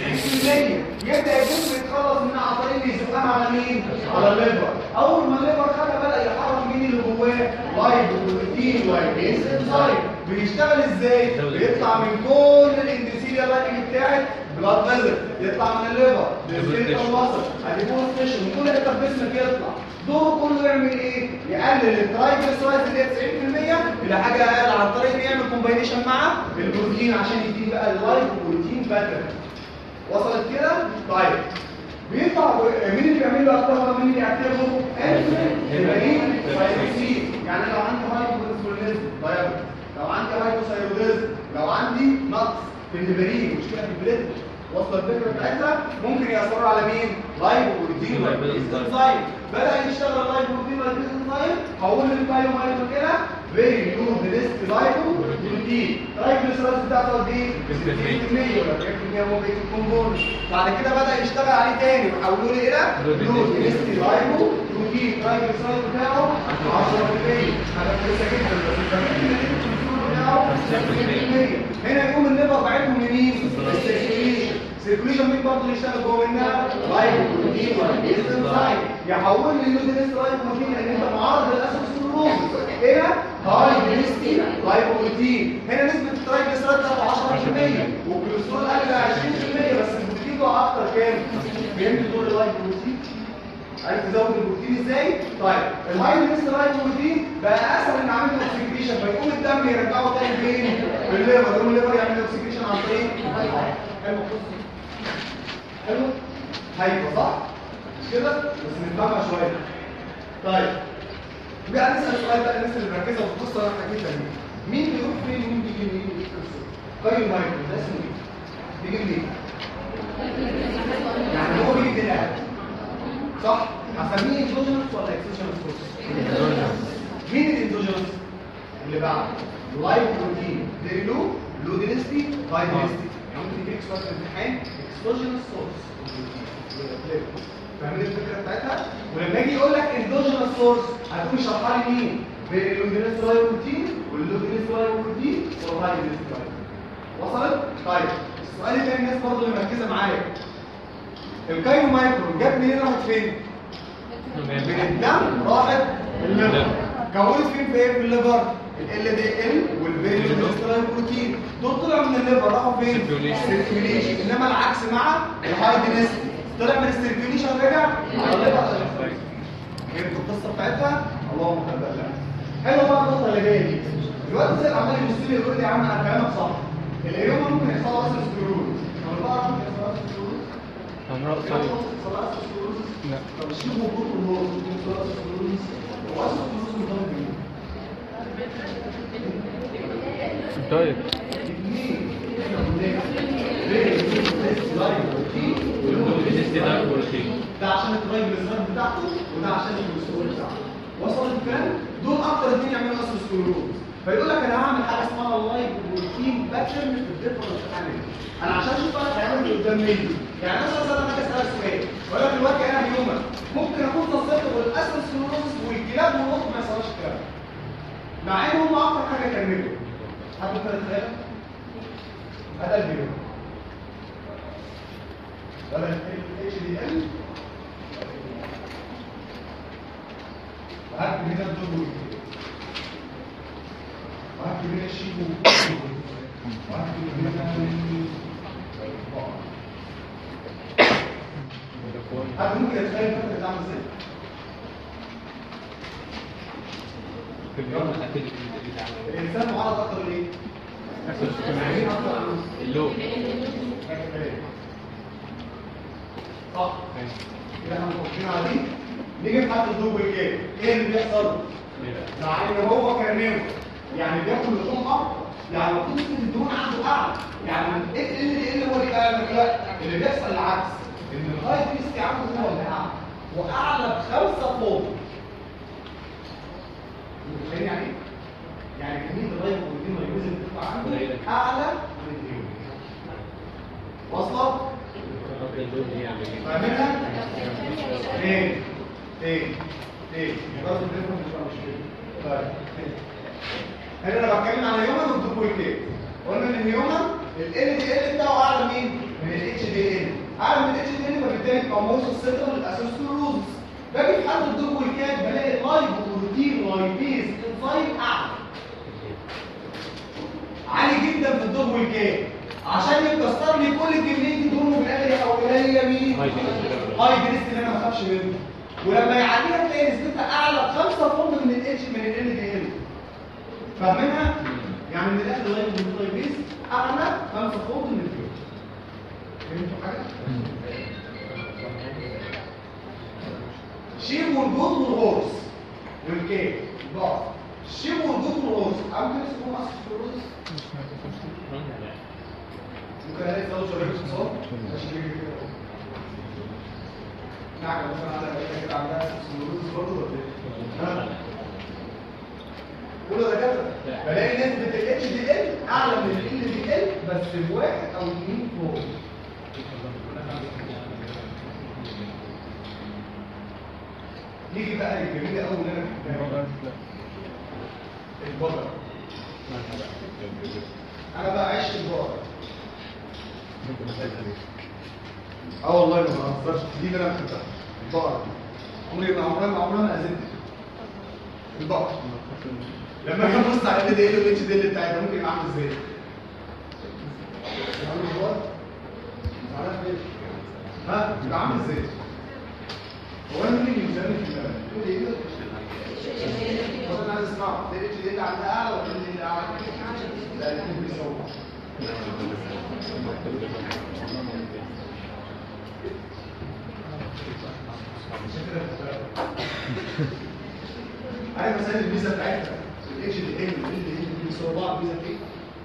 90% يبدا الجسم يتخلص منها عن طريق إنه يزقها على مين؟ على الليفر اول ما الليفر خدها بدا يحرك مين اللي جواه؟ لايبوبروتين لايبيز انزايم بيشتغل ازاي؟ بيطلع من كل الاندوثيليا لايننج بتاعت بلاد فيزل يطلع من الليفر للسكيلتال ماسل اديبوز تيشو من كل حته في جسمك يطلع دوره كله يعمل ايه؟ يقلل الترايجليسرايدز اللي هي 90% الى حاجه اقل عن طريق إنه يعمل كومباينيشن مع البروتين عشان يديك بقى اللايبوبروتين باترن وصلت كده؟ طيب بيطلع مين اللي بيعمل له اكتر مين اللي يعتبره؟ الهيبرين سايروسين يعني لو عندي هايبوكوليستروليزم دايابيتس لو عندي هايبوثايروديزم لو عندي نقص في الهيبرين مشكله في البلد وصل الفكره بتاعتها ممكن ياثروا على مين؟ لايبوبروتين لايبوبروتين بدا يشتغل لايبوبروتين لايبوبروتين هقول للبايومايتر كده فيري لو ديست لايبوبروتين الترايجليسرايدز بتاعته قد ايه؟ 60% ولا 30% ممكن يكون بونus بعد كده بدا يشتغل عليه تاني وحولوه الى لو ديست لايبوبروتين الترايجليسرايد بتاعه 10% حاجه كويسه جدا بس الكميه بتاعه 60% هنا يقوم الليفر بعتهم لمين؟ السيركيوليشن السيركيوليشن مين برضه اللي يشتغل جوه منها؟ لايبوبروتين ولا يحول لي اللودينست لايبوبروتين لان انت معرض للاسوسكلوروز هنا هاي دينستي لايبوبروتين هنا نسبه الترايجليسيرايد بتاعته 10% والكوليسترول قل 20% بس البروتين بقى اكتر كام؟ فهمت دور اللايبوبروتين؟ عرفت تزود البروتين ازاي؟ طيب الهاي دينستي لايبوبروتين بقى اسهل ان اعمل له اوكسيديشن فيقوم الدم يرجعه تاني فين؟ في الليفر يقوم الليفر يعمل له اوكسيديشن عن طريق حلو حلو؟ هيبقى صح؟ مش كده؟ بس نفهمها شويه طيب بقى نسال سؤال بقى الناس اللي مركزه في القصه اللي احنا حكيتها دي مين بيروح فين ومين بيجي منين؟ قيم مايكرو ده اسمه ايه؟ بيجي منين؟ يعني هو بيجي من القلب صح؟ هسميه اندوجينس ولا اكسوجينس بروسيس؟ مين الاندوجينس؟ اللي بعد لايف بروتين فيري لو لو دينستي هاي دينستي يعني ممكن تجيك سؤال في الامتحان اكسوجينس سورس فاهمين الفكره بتاعتها ولما يجي يقول لك اندوجينس سورس هتكون شرحها لي مين بين اللودينس لايبروتين واللودينس لايبروتين والهايدينس وصلت طيب السؤال الثاني الناس برضه اللي مركزه معايا الكايو مايكرون جت منين راحت فين من الدم راحت الليفر كونت فين في ايه في الليفر ال دي ال والفيري بروتين دول طلعوا من الليفر راحوا فين السيركيوليشن انما العكس مع الهايدينس طلع من السيركيوليشن رجع على الليفر فهمتوا القصه بتاعتها اللهم صل على النبي حلو بقى النقطه اللي جايه دي دلوقتي زي عمال يبص لي يقول لي يا عم انا كلامك صح اليوم ممكن يحصل له اصل سكلروز انا بعرف ممكن يحصل له اصل سكلروز امراض يحصل طيب له اصل سكلروز لا طب اشيله موجود النور ممكن يحصل له اصل سكلروز هو اصل سكلروز مرتبط بايه؟ طيب ده عشان الترايجليسيرايد بتاعته وده عشان الكوليسترول بتاعته وصل الكلام دول اكتر اثنين يعملوا اصل سكلروز فيقول لك انا هعمل حاجه اسمها اللايف بروتين باترن في الديفرنس اناليز انا عشان اشوف بقى هيعمل اللي قدام مني يعني مثلا مثلا انا اسالك سؤال بقول لك دلوقتي انا هيومن ممكن اكون تصدق والاصل سكلروز والكلاب والقط ما يحصلش الكلام مع ان هم اكتر حاجه كملوا حد كده تخيل هذا الفيديو ولا اتش دي ال وهكتب هنا الدور وهكتب هنا الشيبو وهكتب هنا حد ممكن يتخيل الفكره بتعمل ازاي؟ الانسان معرض اكتر لايه؟ مين اكتر عنه؟ اللو صح كده احنا متفقين على دي نيجي في حد الدوب الجاي ايه اللي بيحصل؟ مع ان هو كرنيو يعني بياكل لحوم اكتر يعني المفروض نسبه الدهون عنده اعلى يعني ايه اللي ايه اللي هو اللي بقى لا اللي بيحصل العكس ان الهاي فيستي عنده هو اللي اعلى واعلى بخمسه فوق متخيلين يعني ايه؟ يعني كميه اللايبوبروتين مايوز اللي بتطلع عندي اعلى من الهيومن واصله؟ فاهمينها؟ اثنين اثنين اثنين مجرد التليفون مش مش كده طيب هنا انا بتكلم على هيومن والدوبول كيك قلنا ان الهيومن ال دي ال بتاعه اعلى مين؟ من الاتش دي ال اعلى من الاتش دي ال فبالتالي يبقى موس السيتر للاسوسكلوروزس باجي في حاله الدوبول كيك بلاقي اللايبوبروتين لايبيز انزيم اعلى عالي جدا في الدوبول كيك عشان يكسر لي كل كميه دهون وفي الاخر يحولها لي مين؟ هاي جريست. هاي جريست اللي انا ما اخافش منه ولما يعديها تلاقي نسبتها اعلى بخمسه فوق من الاتش من ال دي ال فاهمينها؟ يعني من الاخر لغايه من البيس اعلى خمسه فوق من الفيو فهمتوا حاجه؟ شيب والجوز والغرس والكيك بعض الشيب والجوز والغرس عم كده اسمه اصل الغرس ممكن الاقي صوت شباب اتصال عشان يجي كده نعم مثلا على كده عندها سلوز برضه ولا ايه؟ ها؟ قولوا يا دكاتره بلاقي نسبه الاتش دي ال اعلى من ال دي ال بس بواحد او اثنين فوق نيجي بقى للجميله قوي اللي انا بحبها البقره انا بقى عشت البقره اه والله ما بهزرش دي اللي انا بحبها البقره عمري ما عمرها ما عمرها ما اذنت البقره لما اجي ابص على ال دي ال والاتش دي ال بتاعتها ممكن يبقى عامل ازاي؟ عامل ازاي؟ زعلان ليه؟ ها؟ يبقى عامل ازاي؟ هو انا مين اللي يسالني في الملل؟ تقول ايه كده؟ بس انا عايز اسمعه ده الاتش دي ال عندها اعلى ولا ال دي اعلى؟ لا الاثنين بيساووا عشان كده عارف مثلا الميزه بتاعتها الاتش دي ال والال دي ال بيساووا بعض ميزه في ايه؟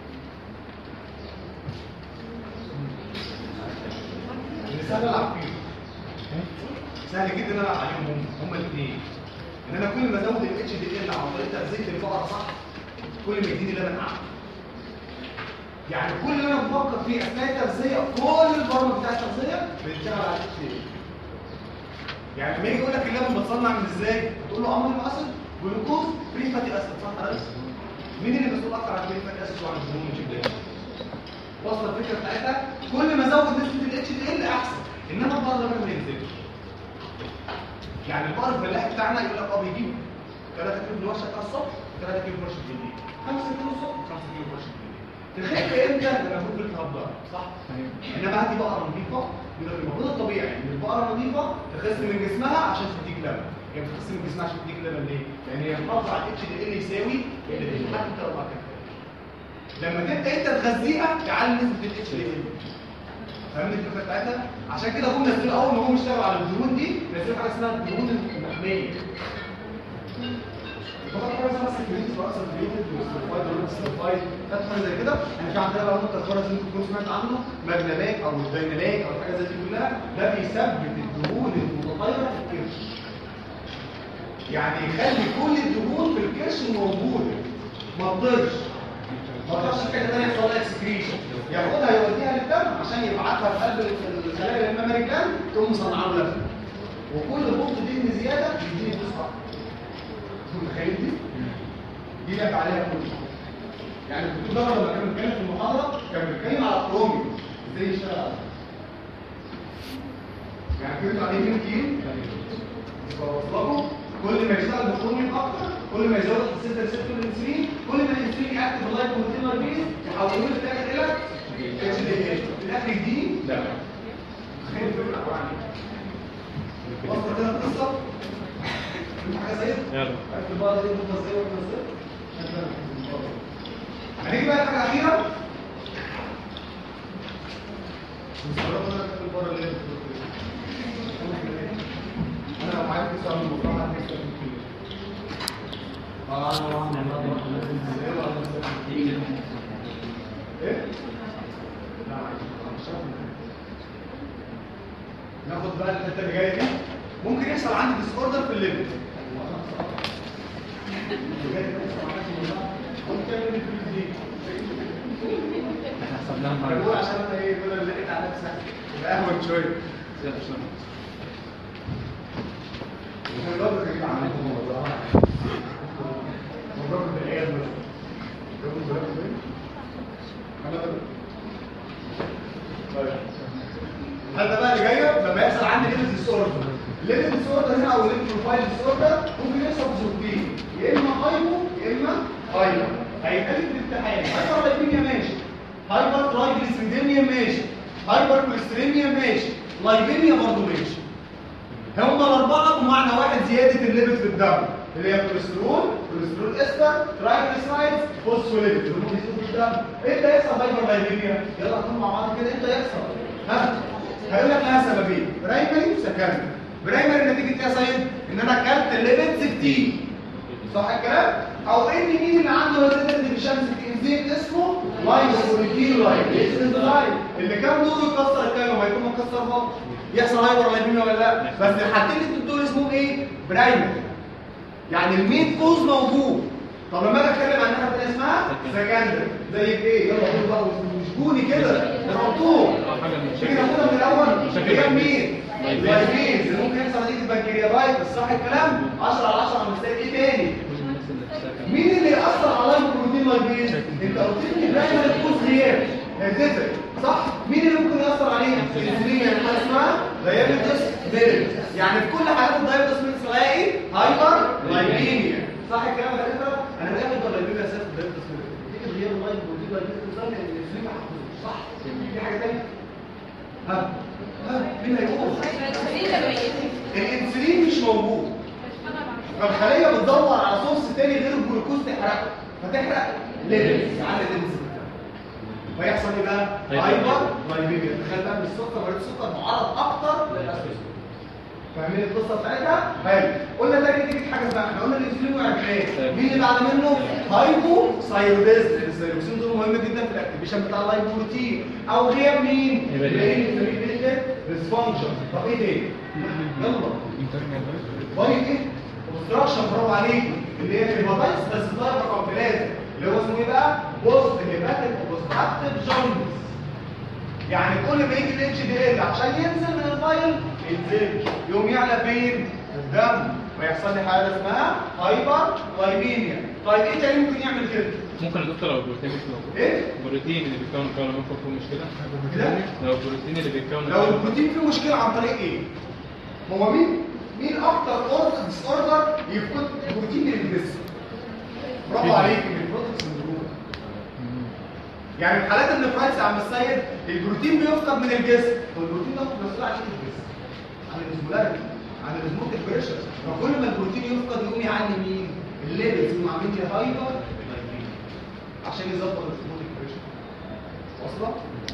اللي سهل العب فيه سهل جدا ان انا العب عليهم هم هم الاثنين ان انا كل ما ازود الاتش دي ال عن طريق تغذيه البقره صح كل ما يديني لبن اعلى يعني كل اللي انا بفكر فيه اثناء التغذيه كل البرامج بتاع التغذيه بتشتغل على الاتش دي ال يعني لما يجي يقول لك اللبن بتصنع من ازاي تقول له امينو اسيد جلوكوز فري فاتي اسيد صح ولا لا مين اللي مسؤول اكتر عن فري فاتي اسيد وعن الدهون الجبليه واصله الفكره بتاعتها كل ما ازود نسبه الاتش دي ال احسن انما البقر ده ما ينزلش يعني البقر الفلاحي بتاعنا يقول لك اه بيجيب 3 كيلو الورشه بتاع الصبح 3 كيلو ورشه بالليل 5 كيلو الصبح 5 كيلو ورشه بالليل تخف امتى لما يكون الكهرباء ضعف صح انما هاتي بقره نظيفه يبقى المفروض الطبيعي ان البقره نظيفه تخس من جسمها عشان تديك لبن هي بتخس من جسمها عشان تديك لبن ليه؟ لان هي محافظه على الاتش دي ال يساوي ال دي حتى انت اربع كفايه لما تبدا انت تغذيها تعلي نسبه الاتش دي ال فاهمني الفكره بتاعتها؟ عشان كده هم نزلوا اول ما هم اشتغلوا على الدهون دي نزلوا حاجه اسمها الدهون المحميه فقط حاجه اسمها سكريتس راسا بريتد وسلفايد ولا سلفايد خدت حاجه زي كده احنا في عندنا بقى نقطه خالص ممكن تكون سمعت عنه ماجنامات او الدينامات او الحاجات زي دي كلها ده بيثبت الدهون المتطايره في الكرش يعني يخلي كل الدهون في الكرش موجوده ما تطيرش ما تطيرش في حته ثانيه يحصل لها اكسكريشن ياخدها يوديها للدم عشان يبعتها في قلب الخلايا المامري جلاند تقوم مصنعه له لبن وكل بوط دهن زياده يديني فلوس اكتر متخيل دي؟ دي لعب عليها كل يعني الدكتور ده لما كان بيتكلم في المحاضره كان بيتكلم على الكروميوم ازاي يشتغل عليه يعني كنت عليه مين كيلو بوصلكم كل ما يشتغل بالكروميوم اكتر كل ما يزود السيستم ريسبتور الانسولين كل ما الانسولين ياكتف اللايف بروتين بيز يحولوه في الاخر الى اتش دي ال في الاخر يديني لا تخيل الفكره عباره عن ايه؟ وصلت كده القصه؟ فهمت حاجه زي يلا عرفت البقرة دي بتبقى ازاي ولا ازاي؟ هنيجي بقى الحاجة الأخيرة مستغرب انا كنت البقرة اللي هي بتبقى انا لو معايا في سؤال من الموضوع هنكسب كتير اه انا واحد ازاي ولا ازاي؟ ايه؟ لا معلش مش عارف. ناخد بقى الحته اللي جايه دي ممكن يحصل يحصل عندي ديس اوردر في الليفل احنا حسبناها انا المره بقول اللي عشان انا ايه كل اللي لقيت على نفسك يبقى اهون شويه فاتت زيادة شوية. هذا بقى اللي جايه لما يحصل عندي ليفل ديس اوردر ليفل ديس اوردر هنا او ليفل بروفايل ديس اوردر ممكن يحصل بصورتين يا اما هايبو يا اما هايبر هيبقى لي في الامتحان هايبر لايبيميا ماشي هايبر ترايجليسيريديميا ماشي هايبر كوليستريميا ماشي لايبيميا برضه ماشي هم الاربعه بمعنى واحد زياده الليبت في الدم اللي هي كوليسترول كوليسترول استر ترايجليسرايدز فوسفوليبيد اللي هم بيزيدوا في الدم امتى يحصل هايبر لايبيميا يلا نقول مع بعض كده امتى يحصل ها هيقول لك لها سببين برايمري وسكندري برايمري نتيجه ايه يا سيد ان انا اكلت الليبتس كتير صح الكلام او ان مين اللي عنده هيدريتد ديفيشنسي في انزيم اسمه لايبوبروتين لايب اللي كان دوره يكسر الكلام وهيكون مكسر برضه يحصل هايبر لايبيميا ولا لا بس الحاجتين اللي دول اسمهم ايه برايمري يعني المين كوز موجود طب لما اجي اتكلم عن حاجه تانية اسمها سكندري زي ايه يلا قول بقى مش جوني كده نحطوه اه حاجة من تيجي ناخدها من الاول بشكل هي لايبيز. مين لايبيز. لايبيز اللي ممكن يحصل نتيجه بنكرياتايتس صح الكلام 10 على 10 على مثال ايه تاني مين اللي يأثر على البروتين لايبيز؟ انت قلت لي دايما الكوز غياب هتفرق صح؟ مين اللي ممكن يأثر عليه؟ الانسولين يعني حاجه اسمها دايابيتس ميلز يعني في كل حالات الدايابيتس ميلز تلاقي هايبر لايبيميا صح الكلام ده كده؟ انا بقى هايبر لايبيميا اساسا دايابيتس ميلز تيجي غياب اللايب بروتين لايبيز بتظهر ان الانسولين محفوظ صح؟ في حاجه ثانيه؟ ها؟ ها؟ مين هيقول؟ الانسولين مش موجود فالخليه بتدور على سورس تاني غير الجلوكوز تحرقه فتحرق ليفلز على الانسولين فيحصل ايه بقى؟ هايبر لايبيميا تخيل بقى ان السكر مريض السكر معرض اكتر للاسوس فاهمين القصه بتاعتها؟ حلو قلنا تاني تيجي حاجه اسمها احنا قلنا الانسولين وقع في ايه؟ مين اللي بعد منه؟ هايبو ثايرويدز الثايروكسين دول مهم جدا في الاكتيفيشن بتاع اللايبوبروتين او غياب مين؟ هيبقى ريسبونشن طب ايه تاني؟ يلا بايت ايه؟ اوبستراكشن برافو عليك اللي هي الهيباتايتس بس الضرب رقم ثلاثه اللي هو اسمه ايه بقى؟ بوست هيباتيك اوبستراكتيف جوندس يعني كل ما يجي الاتش دي ال عشان ينزل من الفايل ينزل يقوم يعلى فين؟ في الدم ويحصل لي حاجه اسمها هايبر لايبيميا طيب ايه تاني ممكن يعمل كده؟ ممكن يا دكتور لو البروتين مش موجود ايه؟ البروتين اللي بيتكون كون ممكن يكون مشكلة كده؟ لو البروتين اللي بيتكون لو البروتين فيه مشكله عن طريق ايه؟ هو مين مين اكتر اوردر ديس اوردر يفقد بروتين من الجسم؟ برافو عليك من البروتين سندروم يعني في حالات النفرايتس يا عم السيد البروتين بيفقد من الجسم والبروتين ده مسؤول عن ايه الجسم؟ عن الاسمولاريتي عن الاسموتيك بريشر فكل ما البروتين يفقد يقوم يعلي مين؟ الليبلز يقوم عامل لي هايبر عشان يظبط الاسموتيك بريشر واصله؟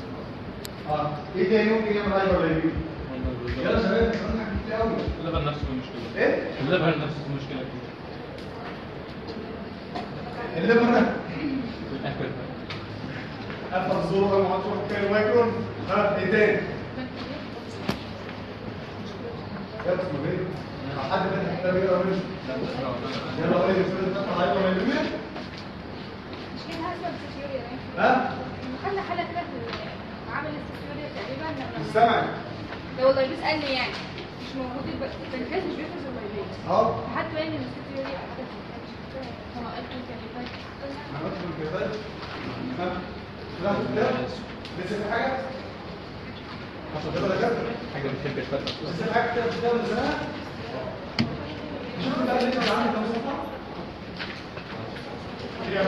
اه ايه تاني ممكن يعمل هايبر لايبيميا؟ يلا يا شباب احنا قلنا حاجات كتير قوي اللبن نفسه فيه مشكلة ايه؟ اللبن نفسه فيه مشكلة كبيرة الليفر ده الأكل الفا الزور ولا معرفش كام مايكرون ها ايه تاني؟ يلا اسمه ايه؟ حد فاتح كتاب يقرا منه يلا قول لي الفيلم ده هايبر لايبيميا مش كده هسه السكيوريا ها؟ خلى حالة كده في عامل السكيوريا تقريبا مش لما سامع لو اللايبيس قال لي يعني مش موجود يبقى البنكرياس مش بيفرز اللايبيس اه حتى يعني ان السكيوريا حاجه مش شفتها هو قال لي كان يبقى عملت من كده ها؟ لا لا لسه في حاجه؟ يلا يا كابتن حاجة بتحب الفترة لسه في حاجه كده في الكتاب اللي زمان؟ شوف بقى اللي انت عامل كام صفحه؟ هي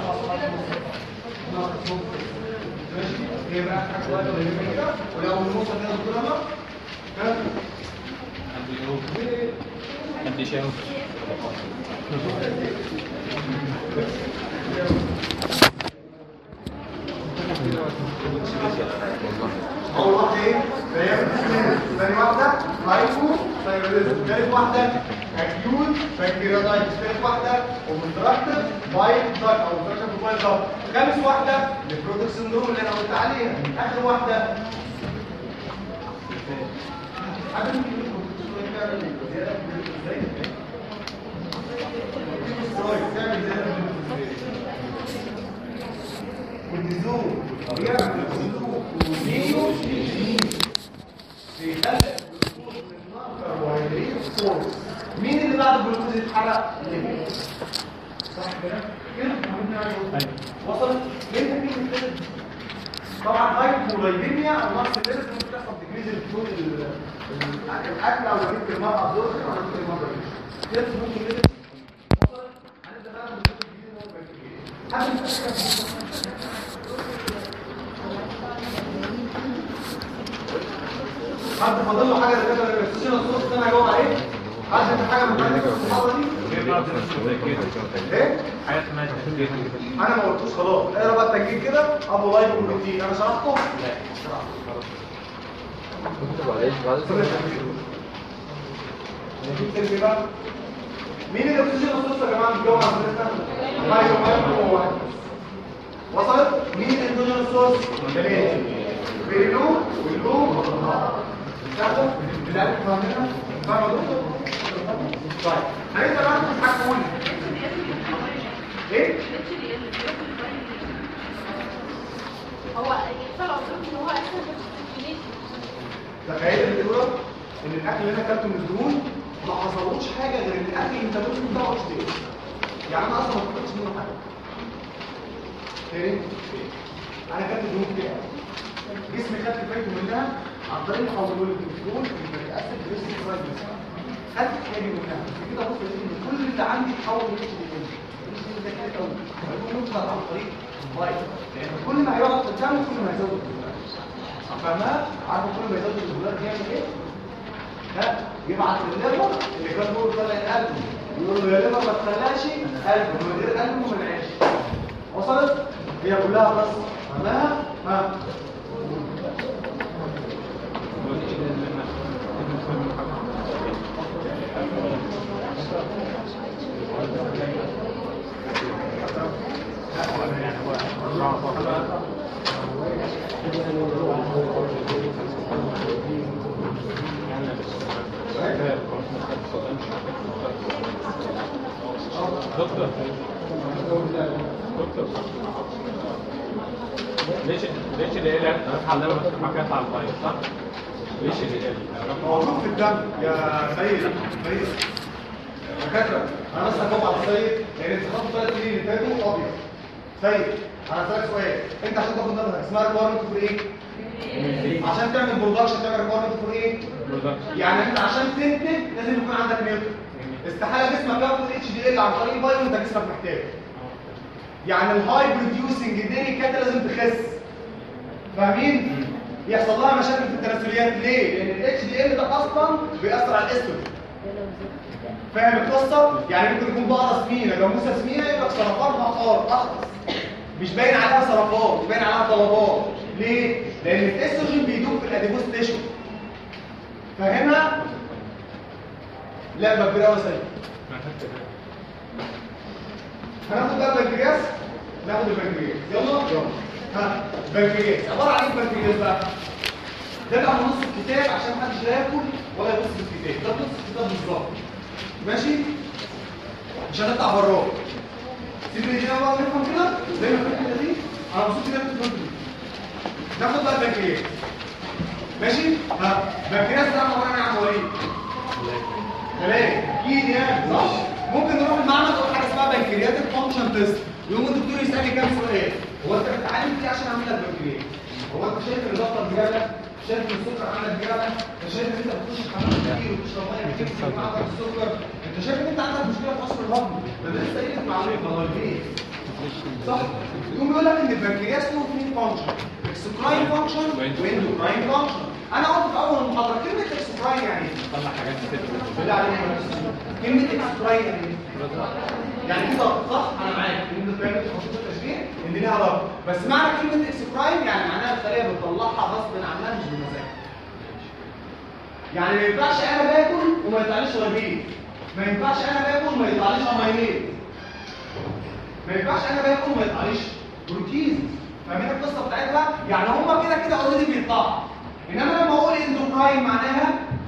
ماشي هي بقى حاجه واحده ولا كده ولو نوصل كده دكتور عمر ها حد يقول حد يشاور اول واحده ايه دايابيتس ثاني واحده هايبو ثايرويدزم ثالث واحده اكيوت بانكرياتايتس ثالث واحده اوبستراكتيف بايل داك او اوبستراكتيف بايل داك خامس واحده نيفروتيك سندروم اللي انا قلت عليها اخر واحده حد ممكن يقول تعمل زياده في الجلوكوز ازاي؟ الكورتيزول تعمل زياده في الجلوكوز ازاي؟ كورتيزول بيعمل كورتيزول ونيو بيخلق الجلوكوز من كربوهيدرات سورس مين اللي بعد الجلوكوز يتحرق؟ الليبيد صح كده؟ كده فهمنا عليه وصلت؟ ليه تكليف الثالث؟ طبعا هايبولايبيميا او نقص الليبيد ممكن تحصل تجهيز الفلويد ال- ال- الاكل او نتيجه المرأة ابزوربشن او نتيجه المرأة كده ممكن الليبيد وصلت؟ هنبدا بقى بالجزء الجديد اللي هو البنكرياس. حد يفكر حد فاضل له حاجه كده الريستيشن الصوت ده انا هجاوب عليه حد في حاجه من بتاعت المحاضره دي ايه حاجه اسمها تسجيل انا ما قلتوش خلاص اقرا بقى التسجيل كده ابو لايف وبروتين انا شرحته نجيب بقى مين الاكسجين الصوت يا جماعه الجو عندنا مايكرو مايكرو واحد وصلت مين الاندوجين الصوت ثلاثه بيلو واللو تاخد بلاد فاهمينها فاهمه يا دكتور طيب هنبدا بقى نشوف حاجه مهمه ايه هو طلع قدامي ان هو اساسا بس تخيل الدكتور ان الاكل اللي انا اكلته من الدهون ما حصلوش حاجه غير ان الاكل الميتابوليزم بتاعه مش تاني يعني انا اصلا ما كنتش منه حاجه تاني انا اكلت دهون كتير قوي. جسمي خد كفايته منها عن طريق تحوله للجلوكوز بيتاثر بريسك فرايدنس خدت حاجه منها كده بص يا سيدي كل اللي عندي اتحول لاتش دي ال اتش دي ال ده كتير قوي هيكون مصدر عن طريق الفايت لان كل ما هيقعد قدامه كل ما هيزود الجلوكوز فاهمها عارفه كل ما يزود الدولار بيعمل ايه ها يبعت للليفر اللي كان بيقول طلع القلب يقول له يا ليفر ما تخليهاش قلب من غير قلب ما منعش وصلت هي كلها بس فاهمها ها دكتور دكتور ليش ليش اللي قال افتح اللعبه بس ما كانت على الفايل صح؟ ليش اللي قال موجود في الدم يا سيد سيد دكاتره انا بس هجاوب على السيد لان انتخاب ثلاث سنين اللي فاتوا ابيض سيد انا هسالك سؤال انت عشان تاخد نظرك اسمها ريكويرمنت فور ايه؟ عشان تعمل برودكشن تعمل ريكويرمنت فور ايه؟ برودكشن يعني انت عشان تنتج لازم يكون عندك نيوتن استحاله جسمك ياخد اتش دي ال عن طريق بايو انت جسمك محتاجه يعني الهاي بروديوسنج ديري كانت لازم تخس فاهمين يحصل لها مشاكل في التناسليات ليه لان الاتش دي ال ده اصلا بيأثر على الاستروجين فاهم القصه يعني ممكن يكون بقره سمينه جاموسه سمينه يبقى سرطان مقار اخرس مش باين عليها سرطان مش باين عليها طلبات ليه لان الاستروجين بيدوب في الاديبوس تيشو فاهمها لعبه كبيره قوي سيد هناخد بقى البنكرياس ناخد البنكرياس يلا يلا ها البنكرياس عباره عن ايه البنكرياس بقى ده بقى نص الكتاب عشان محدش لا ياكل ولا يبص في الكتاب ده نص الكتاب بالظبط ماشي مش هنطلع براه سيب لي هنا بقى نفهم كده زي ما في الحته دي انا مبسوط كده في الفيديو ناخد بقى البنكرياس ماشي ها البنكرياس ده عباره عن ايه يا عم وليد ثلاثة اكيد يعني صح ممكن نروح المعمل نقول حاجه اسمها بنكرياتيك فانكشن تيست يقوم الدكتور يسالني كام سؤال هو انت بتتعلم ايه عشان اعمل لك بنكرياس هو انت شايف ان الضغط بيعلى شايف ان السكر عندك بيعلى انت شايف ان انت بتخش حمام كتير وبتشرب ميه كتير في معدل السكر انت شايف ان انت عندك مشكله في قصر الهضم ده أنا لسه قايل لك معلومه والله ليه صح يقوم يقول لك ان البنكرياس له اثنين فانكشن اكسكراين فانكشن واندوكراين فانكشن انا قلت في اول المحاضره كلمه اكسكراين يعني ايه طلع حاجات كتير بالله عليك يا مهندس. كلمة اكسبراين يعني ايه؟ يعني كده صح انا معاك ان انت فاهم خطوط التشبيه ان ليها ضرب بس معنى كلمة اكسبراين يعني معناها الخلية بتطلعها غصب عنها مش بمزاج يعني ما ينفعش انا باكل وما يطلعليش ربيع ما ينفعش انا باكل وما يطلعليش امينيز ما ينفعش انا باكل وما يطلعليش بروتين فاهمين القصه بتاعتها يعني هما كده كده اوريدي بيطلعوا انما لما اقول اندوكراين معناها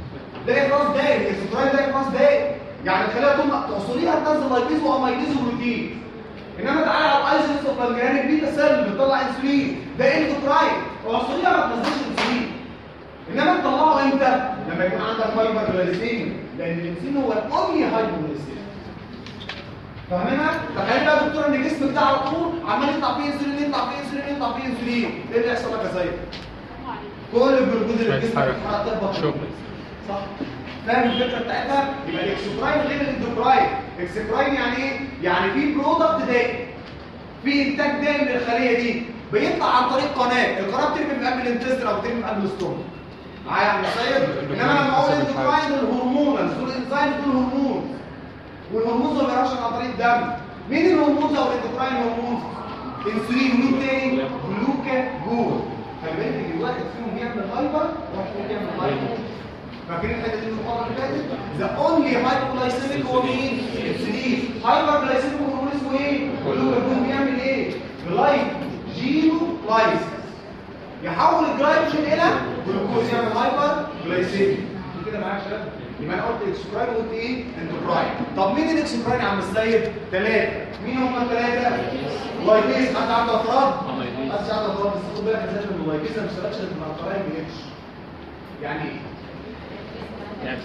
ده افراز دائم الاكسوكراين ده افراز دائم يعني الخلايا طول ما توصليها تنزل لايبيز واميليز وبروتين انما تعالى على الايزوليس اوف بانجرانيك بيتا سيل بتطلع انسولين ده اندوكراين توصليها ما تنزلش انسولين انما تطلعه امتى لما يكون عندك هايبر جلايسيميا لان الانسولين هو الاونلي هايبر جلايسيميا فاهمينها تخيل بقى يا دكتور ان الجسم ده على طول عمال يطلع فيه انسولين يطلع فيه انسولين يطلع فيه انسولين ايه اللي يحصل لك يا سيد كل الجلوكوز اللي في عايز جسمك حاجة. هتهبط شكرا. صح فاهم الفكره بتاعتها يبقى الاكسوكراين غير الاندوكراين الاكسوكراين يعني ايه يعني في برودكت دائم في انتاج دائم للخليه دي بيطلع عن طريق قناه القناه بترمي من قبل الانتستر او بترمي من قبل الستوم معايا يا عم سيد انما لما اقول اندوكراين الهرمونز دول الانزيم دول هرمون والهرمونز ما بيعرفش عن طريق الدم مين الهرمونز او الاندوكراين هرمونز انسولين ومين تاني جلوكاجون خلي بالك ان الواحد فيهم بيعمل هايبر وواحد فيهم بيعمل هايبر فاكرين الحته دي من المره اللي فاتت ذا اونلي هايبوغلايسيميك هو مين الانسولين هايبر جلايسيميك هرمون اسمه ايه جلوكاجون بيعمل ايه جلايكوجينولايسيس يحول الجلايكوجين الى جلوكوز يعمل هايبر جلايسيميك كده معايا يا شباب يبقى انا قلت اكسكراين وقلت ايه اندوكراين طب مين الاكسكراين يا عم السيد ثلاثه مين هم الثلاثه لايبيز حد عنده افراد لايبيز. حد عنده افراد بس خد بالك ازاي ان اللايبيز ما اشتغلش غير مع القراين ما جابش يعني ايه يعني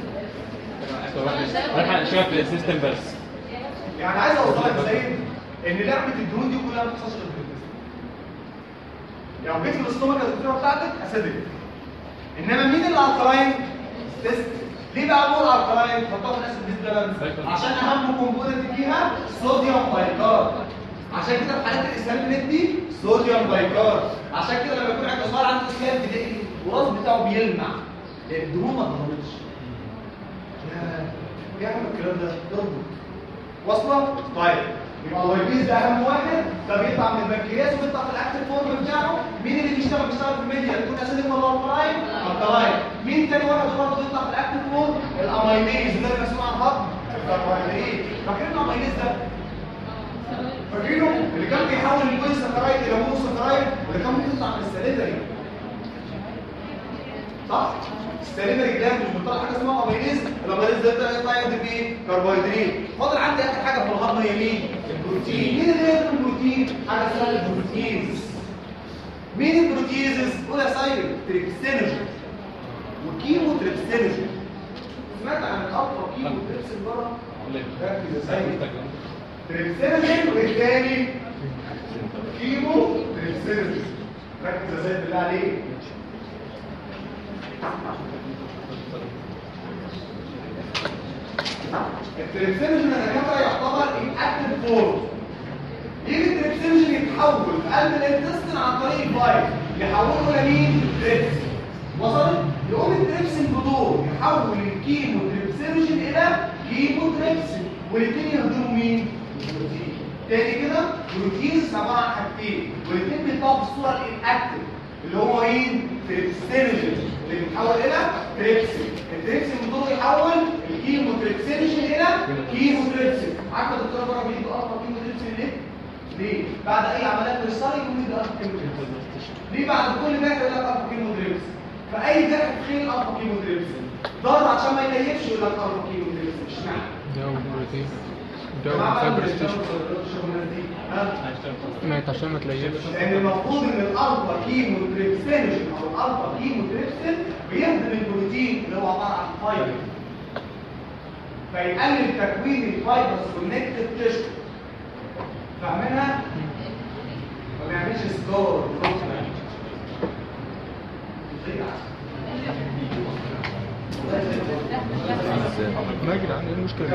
رايح شويه في السيستم بس يعني عايز اوصلك يا سيد ان لعبه الدهون دي كلها ما بتحصلش غير في الجسم يعني جيت في الاستومك الدكتوره بتاعتك اسيدك انما مين اللي الكلاين تيست ليه بقى بقول الكلاين حطها في الاسيد بيز بالانس عشان اهم كومبوننت فيها صوديوم بايكارب عشان كده في حالات الاسهال بندي صوديوم بايكارب عشان كده لما يكون عندك صغير عنده اسهال بتلاقي الوراث بتاعه بيلمع الدهون ما اتضربتش يا يا عم الكلام ده ضربه واصله طيب يبقى اللايبيز ده اهم واحد ده بيطلع من البنكرياس وبيطلع في الاكتيف فورم بتاعه مين اللي بيشتغل بيشتغل في الميديا يكون اسيدك ولا الكلاين الكلاين مين تاني واحد برضه بيطلع في الاكتيف فورم الاميليز ده اللي مسؤول عن هضم الكربوهيدرات فاكرين الاميليز ده فاكرينه اللي كان بيحول البولي سكرايد الى مونو سكرايد اللي كان بيطلع من السليفري صح السليفري جلاند مش بتطلع حاجه اسمها اميليز الاميليز ده يطلع يدي بايه كربوهيدرات فاضل عندي اخر حاجه في الهضم هي مين البروتين مين اللي يهضم البروتين حاجه اسمها البروتينز مين البروتيزز قول يا سيد تريبسينوجين وكيمو تريبسينوجين سمعت عن الالفا كيمو تريبسين بره ركز يا سيد تريبسينوجين والتاني كيمو تريبسينوجين ركز يا سيد بالله عليك التريبسينوجين يا دكاتره يعتبر الاكتيف فورم يجي التريبسينوجين يتحول في قلب الانتستين عن طريق الفايل يحوله لمين؟ تريبس وصلت؟ يقوم التريبسين بدور يحول الكيمو تريبسينوجين الى كيمو تريبسين والاثنين يهضموا مين؟ البروتين تاني كده بروتينز عباره عن حاجتين والاثنين بيطلعوا بالصوره الاكتيف اللي هو مين؟ تريبسينوجين اللي بيتحول الى تريبسين التريبسين بدور يحول الكيمو تريبسينوجين الى كيمو تريبسين عارفه الدكتوره بره بيدوا ارقام كيمو تريبسين ليه؟ ليه؟ بعد اي عمليات ريسايكل يدوا ارقام كيمو تريبسين ليه بعد كل جرح يقول لك الفا كيمو تريبسين فاي جرح تخيل الفا كيمو تريبسين ضرر عشان ما يكيفش يقول لك الفا كيمو تريبسين اشمعنى؟ جو بروتين جو جماعة بقى فايبر اللي ستيشن بيشتغلوا في الشغلانة دي، ها؟ مات عشان ما تليفش لان المفروض ان الالفا كيمو تريبسينوجين او الالفا كيمو تريبسين بيهضم البروتين اللي هو عباره عن فايبر فيقلل تكوين الفايبرز والنكتيف تيشو فاهمينها؟ ما بيعملش سكور ما يا جدعان ايه المشكله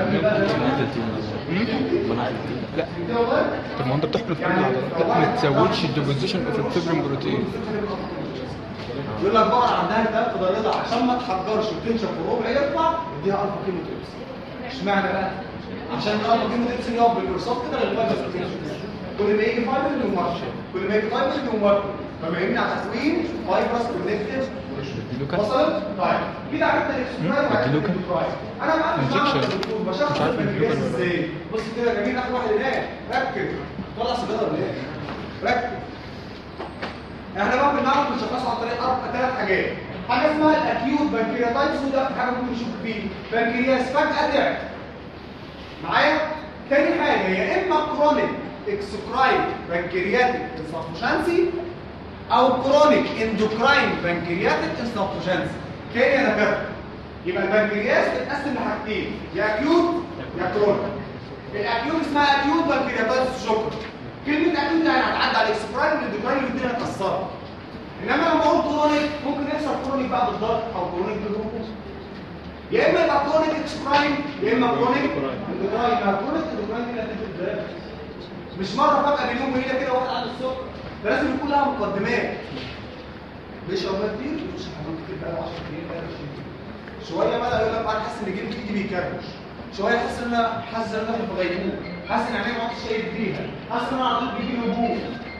لا طب ما هو انت بتحمل في كل العضلات لا ما تزودش الديبوزيشن اوف الفيبرين بروتين يقول لك بقى عندها التهاب في ضريضها عشان ما تحجرش وتنشف الربع يطلع اديها الفا كيمو تريبس اشمعنى بقى؟ عشان الالفا كيمو تريبس يقف بالارصاد كده للفايبرز كل ما يجي فايبر يقوم واقف كل ما يجي فايبر يقوم واقف فما يمنع تكوين فايبرز كونكتيف اديلوكا وصلت؟ طيب كده عرفنا الاكسبرايم وعرفنا اديلوكا. الديبرايم. انا ما عارف Injection. بشخص مش عارف البنكرياس الديلوكا ولا لا. ازاي بص كده يا جميل اخر واحد هناك ركز طلع سيجاره ولا ايه؟ ركز احنا بقى بنعرف نشخصه عن طريق اربع ثلاث حاجات حاجه اسمها الاكيوت بنكرياتايتس وده حاجه ممكن نشوف فيه بنكرياس فجاه تعب معايا تاني حاجه يا اما كرونيك اكسكراين بنكرياتيك انسفشنسي او كرونيك اندوكراين بنكرياتيك انسفشنسي تاني يا دكاتره يبقى البنكرياس بتتقسم لحاجتين يا اكيوت يا كرونيك الاكيوت اسمها اكيوت بنكرياتايتس شكرا كلمه اكيوت يعني هتعدي على الاكسكراين والاندوكراين والاثنين هتاثروا انما لما اقول كرونيك ممكن يحصل كرونيك بقى بالضغط او كرونيك بالجلوكوز يا اما يبقى كرونيك اكسكراين يا اما كرونيك اندوكراين يبقى كرونيك اندوكراين دي نتيجه الدراسه مش مره فجاه بين يوم وليله كده واحد عنده الصبح ده لازم يكون لها مقدمات بيشرب ميه كتير بيشرب حمام كتير بقى 10 دقايق بقى 20 دقيقه شويه بقى يقول لك انا حاسس ان جلدي ايدي بيكرمش شويه حاسس ان انا حاسس ان انا في غيبوبه حاسس ان عيني ما عدتش شايف فيها حاسس ان انا عضلات بيجي لي هبوط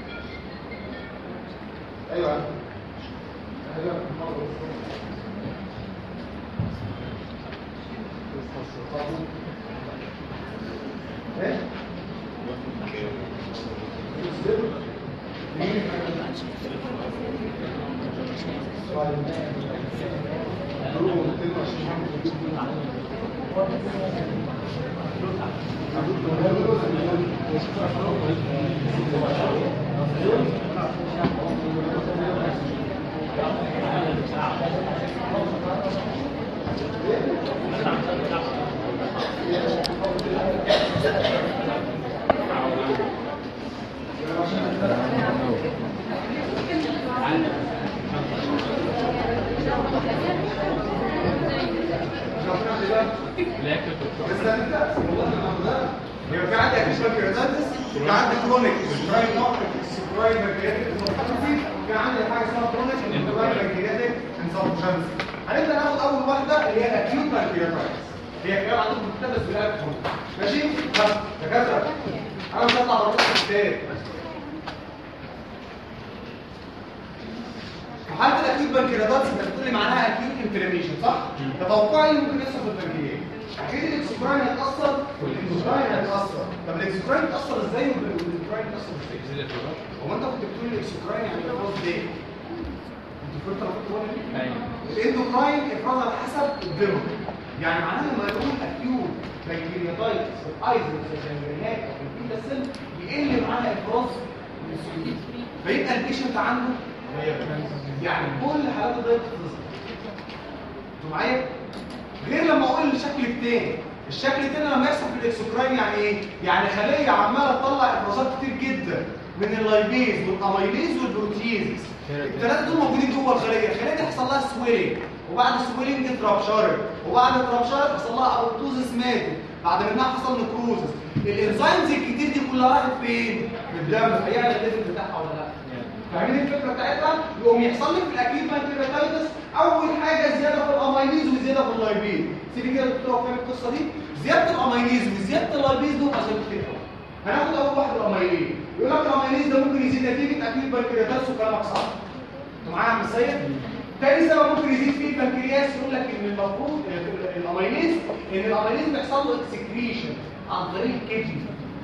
ايوه ايوه ايه الاكل يبقى في عندك اشبال كيراتايتس في عندك كرونيك سكراين نوكريك سكراين بكتيرياتيك انسفشنسي في عندك حاجه اسمها كرونيك انتوكراين بكتيرياتيك انسفشنسي هنبدا ناخد اول واحده اللي هي الاكيوت بانكرياتايتس هي كلام عندكم في الكتاب بس بالالف ماشي بس دكاتره انا مش هطلع بره الكتاب في حاله الاكيوت بانكرياتايتس انت بتقول لي معناها اكيوت انفلاميشن صح؟ تتوقعي اللي ممكن يحصل في البنكرياس اكيد الاكسكراين هيتاثر والاندوكراين هيتاثر طب الاكسكراين هيتاثر ازاي والاندوكراين هيتاثر ازاي؟ هو انت كنت بتقول الاكسكراين يعني افراز ليه؟ انت كنت رفضت ولا ليه؟ ايوه الاندوكراين افراز على حسب الدم يعني معناها لما يكون اكيوت بنكرياتايتس الايزنس الجنجرينات او البيتا سيل بيقل معاها افراز الانسولين فيبقى البيشنت عنده يعني كل حالات الضغط بتظهر انتوا معايا غير لما اقول الشكل التاني الشكل التاني لما يحصل في الاكسوكراين يعني ايه يعني خليه عماله تطلع افرازات كتير جدا من اللايبيز والاميليز والبروتيز الثلاثه دول موجودين جوه الخليه الخليه دي حصل لها سويلنج وبعد السويلنج اترابشرت وبعد الاترابشرت حصل لها ابوبتوزس ماتت بعد منها حصل نكروزس الانزيمز الكتير دي كلها راحت فين؟ في الدم هيعلى الليفل بتاعها ولا لا؟ فاهمين الفكره بتاعتها يقوم يحصل لك في الاكيد بانكرياتايتس اول حاجه زياده في الاميليز وزياده في اللايبيز سيبي كده دكتور فاهم القصه دي زياده الاميليز وزياده اللايبيز دول عشان كتير قوي هناخد اول واحد الاميليز يقول لك الاميليز ده ممكن يزيد نتيجه اكيد بانكرياتايتس وكلامك صح انتوا معايا يا عم سيد تاني سبب ممكن يزيد فيه البنكرياس يقول لك ان المفروض الاميليز ان الاميليز بيحصل له اكسكريشن عن طريق الكدني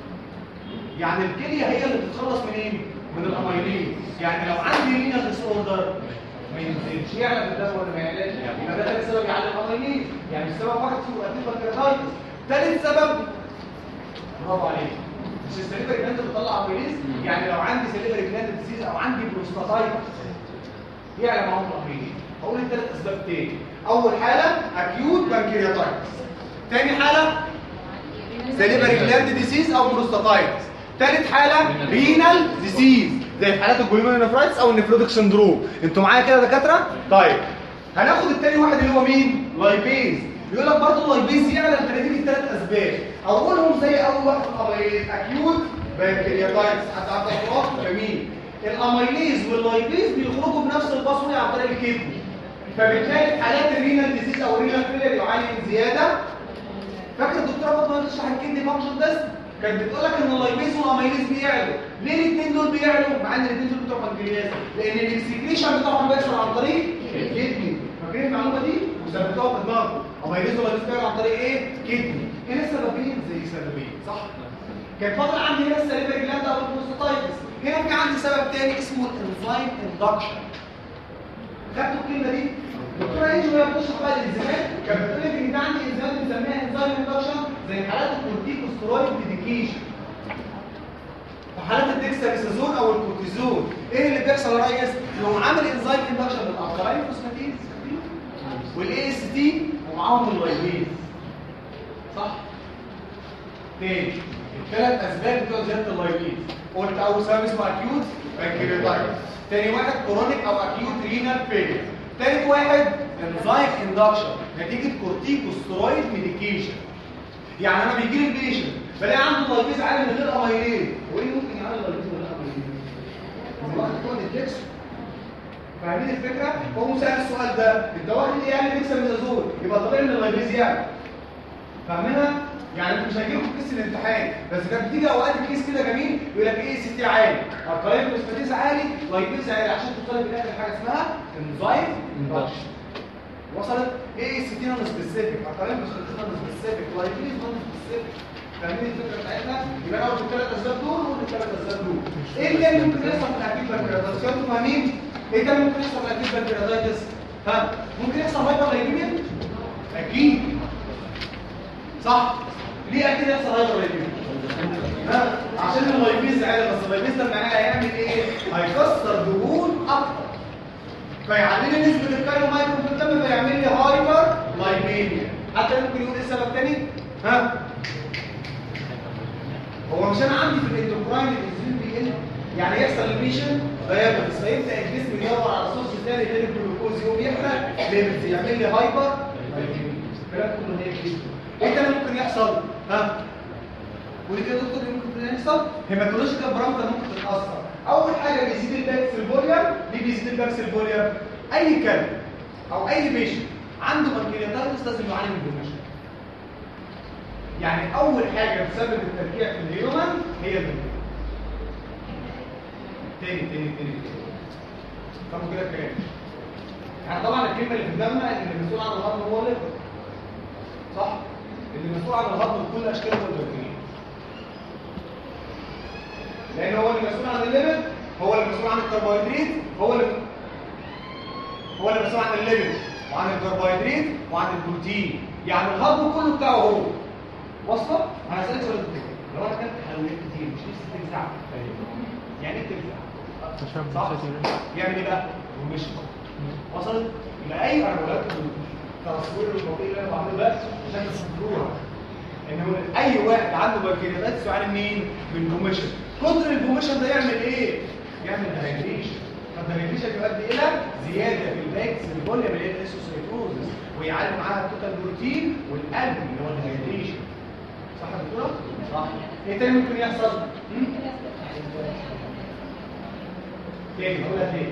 يعني الكليه هي اللي بتتخلص منين؟ من الاميليز يعني لو عندي رينال ديس اوردر ما ينزلش يعلى في الدم ولا ما يعلاش يبقى ده ثالث سبب يعلى الاميليز يعني السبب واحد فيه اكيد بنكرياتايتس ثالث سبب برافو عليك مش السليفري جلاند بتطلع اميليز يعني لو عندي سليفري جلاند ديزيز او عندي بروستاتايتس يعلى معاهم الاميليز هقول الثلاث اسباب تاني اول حاله اكيوت بنكرياتايتس تاني حاله سليفري جلاند ديزيز او بروستاتايتس ثالث حاله رينال ديزيز زي في حالات الجلوميرونيفرايتس او النفروتيك سندروم انتوا معايا كده يا دكاتره طيب هناخد التاني واحد اللي هو مين لايبيز يقول لك برضه اللايبيز يعلى بتنتيجه ثلاث اسباب اولهم زي اول واحد الاميليز اكيوت بنكرياتايتس حتى عند اطراف جميل الاميليز واللايبيز بيخرجوا بنفس البصمه عن طريق الكدني فبالتالي حالات الرينال ديزيز او الرينال فيلر يعاني من زياده فاكر الدكتوره فاطمه بتشرح الكدني فانكشن تيست كانت بتقول لك ان اللايبيز والاميليز بيعلوا ليه الاثنين دول بيعلوا مع ان الاثنين دول بتوع بنكرياس لان الاكسكريشن بتاعهم بيحصل عن طريق الكدني فاكرين المعلومه دي وثبتوها في دماغكم اميليز واللايبيز بيعلوا عن طريق ايه كدني هنا سببين زي سببين صح كان فاضل عندي هنا السليفري جلاند او البروستاتايتس هنا في عندي سبب تاني اسمه الانزيم اندكشن خدتوا الكلمه دي الدكتوره ايجي وهي بتشرح بقى الانزيمات كانت بتقول لك ان في عندي انزيمات بنسميها انزيم اندكشن زي حالات الكورتيكوسترويد ديديكيشن في حالات الديكستاميثازون او الكورتيزون ايه اللي بيحصل يا ريس؟ يقوم عامل انزيم اندكشن للالكالاين فوسفاتيز والاي اس تي ومعاهم اللايبيز صح؟ تاني الثلاث اسباب بتوع زياده اللايبيز قلت اول سبب اسمه اكيوت بانكرياتايتس تاني واحد كرونيك او اكيوت رينال فيلير تالت واحد انزايم اندكشن نتيجه كورتيكوسترويد ميديكيشن يعني انا بيجي لي البيشنت بلاقي عنده لايبيز عالي من غير اميلين وايه ممكن يعمل لايبيز من غير اميلين؟ واحد بتوع الدكس فاهمين الفكره؟ هو سأل السؤال ده انت واخد ايه يعني بيكسب ميزازول يبقى طبيعي ان اللايبيز يعلى فاهمينها؟ يعني انتوا مش هيجيلكم في كيس الامتحان بس كانت بتيجي اوقات الكيس كده جميل يقول لك ايه سي تي عالي الكلاين فوسفاتيز عالي لايبيز عالي عشان توصل في الاخر حاجه اسمها انزايم اندكشن وصلت ايه سي تي نون سبيسيفيك الكلاين فوسفاتيز نون سبيسيفيك لايبيز نون سبيسيفيك فاهمين الفكره بتاعتنا يبقى انا قلت الثلاث اسباب دول وقلت الثلاث اسباب دول ايه اللي كان ممكن يحصل في الاكيد بانكرياتايتس انتوا فاهمين ايه كان ممكن يحصل في الاكيد بانكرياتايتس ها ممكن يحصل هايبر لايبيميا اكيد صح ليه اكيد يحصل هايبر لايبيميا ها عشان اللايبيز عالي بس اللايبيز ده معناها هيعمل ايه هيكسر دهون اكتر فيعلي لي نسبه الكاليوم مايكرو في الدم فيعمل لي هايبر لايبيميا حتى ممكن يقول ايه السبب تاني ها هو مش انا عندي في الاندوكراين الانسولين بيقل يعني يحصل البيشن دايابيتس فيبدا الجسم يدور على سورس ثاني غير الجلوكوز يقوم يحرق ليبيدز يعمل لي هايبر الكلام كله هي كده ايه تاني ممكن يحصل ها ودي كده يا دكتور إيه ممكن يحصل هيماتولوجيكال بارامتر ممكن تتاثر اول حاجه بيزيد الباكسل فوليوم ليه بيزيد الباكسل فوليوم اي كلب او اي بيشن عنده بنكرياتايتس لازم يعاني من الدمشق يعني اول حاجه بتسبب التركيع في الهيومن هي البنكرياس تاني تاني تاني تاني فهموا كده الكلام يعني طبعا الكلمه اللي في دماغنا ان المسؤول عن الهضم هو الليفر صح اللي مسؤول عن الهضم بكل اشكاله هو البنكرياس لان هو اللي مسؤول عن الليبيد هو اللي مسؤول عن الكربوهيدرات هو اللي هو اللي مسؤول عن الليبيد وعن الكربوهيدرات وعن البروتين يعني الهضم كله بتاعه هو واصله انا هسالك سؤال كده لو انا اكلت حلويات كتير مش نفسي تجزع يعني ايه تجزع تشرب صح يعمل ايه بقى مش وصلت يبقى اي ارجولات التصوير البطيء اللي انا بعمله ده عشان تصوروها ان هو اي واحد عنده بكتيريات يعاني منين من بوميشن كتر البوميشن ده يعمل ايه يعمل دهيدريشن فالدهيدريشن يؤدي الى زياده في الباكس الفوليوم اللي هي الاسوسيتوزس ويعلي معاها التوتال بروتين والقلب اللي هو الدهيدريشن صح يا دكتوره صح ايه تاني ممكن يحصل هم؟ تاني هقولها تاني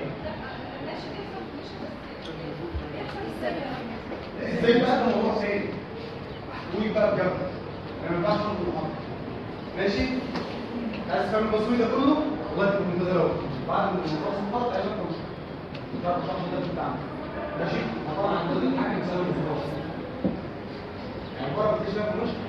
ازاي بقى ده موضوع تاني احكولي بقى بجد انا ما ينفعش اخد المحاضره ماشي عايز تفهم التصوير ده كله والله تكون منتظر اهو بعد ما نخلص المحاضره تعالى لكم ده الخط ده بتاعنا ماشي أنا طبعا عندنا حاجه بسبب الفلوس يعني بره ما فيش فيها مشكله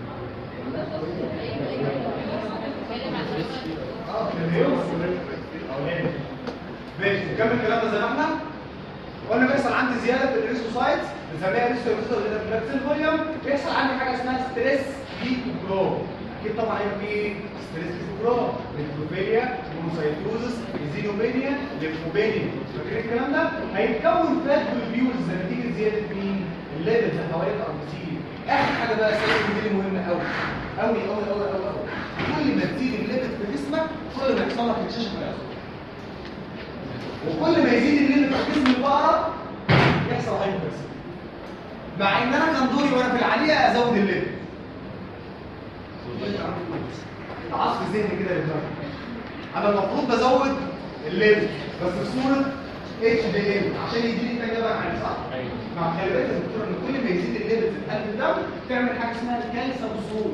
اه في الهيومن او هنا ماشي نكمل كلامنا زي ما احنا قلنا بيحصل عندي زياده في الريسوسايتس بنسميها ريسوسايتس اللي في البلاك فوليوم بيحصل عندي حاجه اسمها ستريس ليكوجرام اكيد طبعا هيبقى في ايه ستريس ليكوجرام ليكوفيليا مونوسايتوزس ايزينوبينيا ليفوبينيا فاكرين الكلام ده هيتكون فات بالبيولز نتيجه زياده مين الليفلز حوالين الاربسين اخر حاجه بقى السيرة دي مهمه قوي قوي قوي قوي قوي قوي كل ما تزيد الليفل في جسمك كل ما يحصل لك انتشاش في العصب وكل ما يزيد الليفل في جسم البقره يحصل هايبرس مع ان انا كان دوري وانا في العاليه ازود الليفل العصف الذهني كده للدرجه انا المفروض بزود الليفل بس بصوره اتش دي ام عشان يديني انتاج لبن عالي صح؟ مع خلي بالك يا دكتور ان كل ما يزيد الليفل في قلب الدم تعمل حاجه اسمها الكالسيوم صول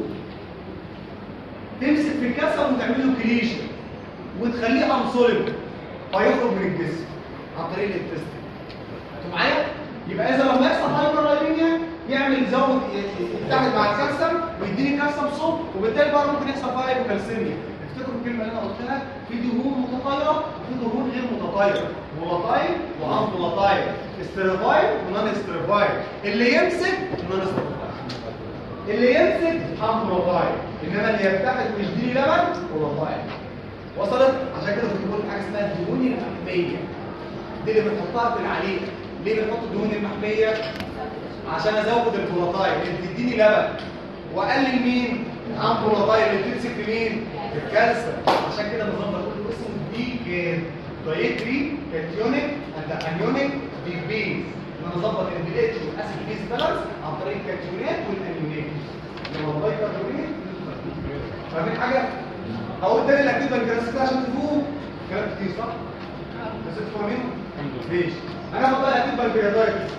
تمسك في الكالسيوم وتعمل له كليشن وتخليه انسوليبل فيخرج من الجسم عن طريق الانتستين انتوا معايا؟ يبقى اذا لما يحصل هايبرلايبيميا يعمل يزود يتحد مع الكالسيوم ويديني كالسيوم صوت وبالتالي بقى ممكن يحصل فيها هايبوكالسيميا افتكروا الكلمه اللي انا قلتها في دهون متطايره وفي دهون غير متطايره فولاتايل وان فولاتايل استريفايل ونون استريفايل اللي يمسك نون استريفايل اللي يمسك امبروفايل انما اللي يفتحك ويديني لبن بروفايل وصلت عشان كده كنت بقول حاجه اسمها الدهون المحميه دي اللي بنحطها في العليق ليه بنحط الدهون المحميه عشان ازود البروتايل اللي بتديني لبن واقلل مين الامبروتايل اللي بتمسك في مين في الكالسيوم عشان كده النظام ده كله اسمه بيك دايتري كاتيونيك اند انيونيك بيك بيز ان انا اظبط البي اتش والاسيد بيز بالانس عن طريق الكاتيونات والانيونات لما بضيف كاتيونات فاهمين حاجه هقول تاني الاكتيف بنكرياس كده عشان تفوق كلام كتير صح بس انتوا فاهمين ليش انا هاخد بقى الاكتيف بنكرياس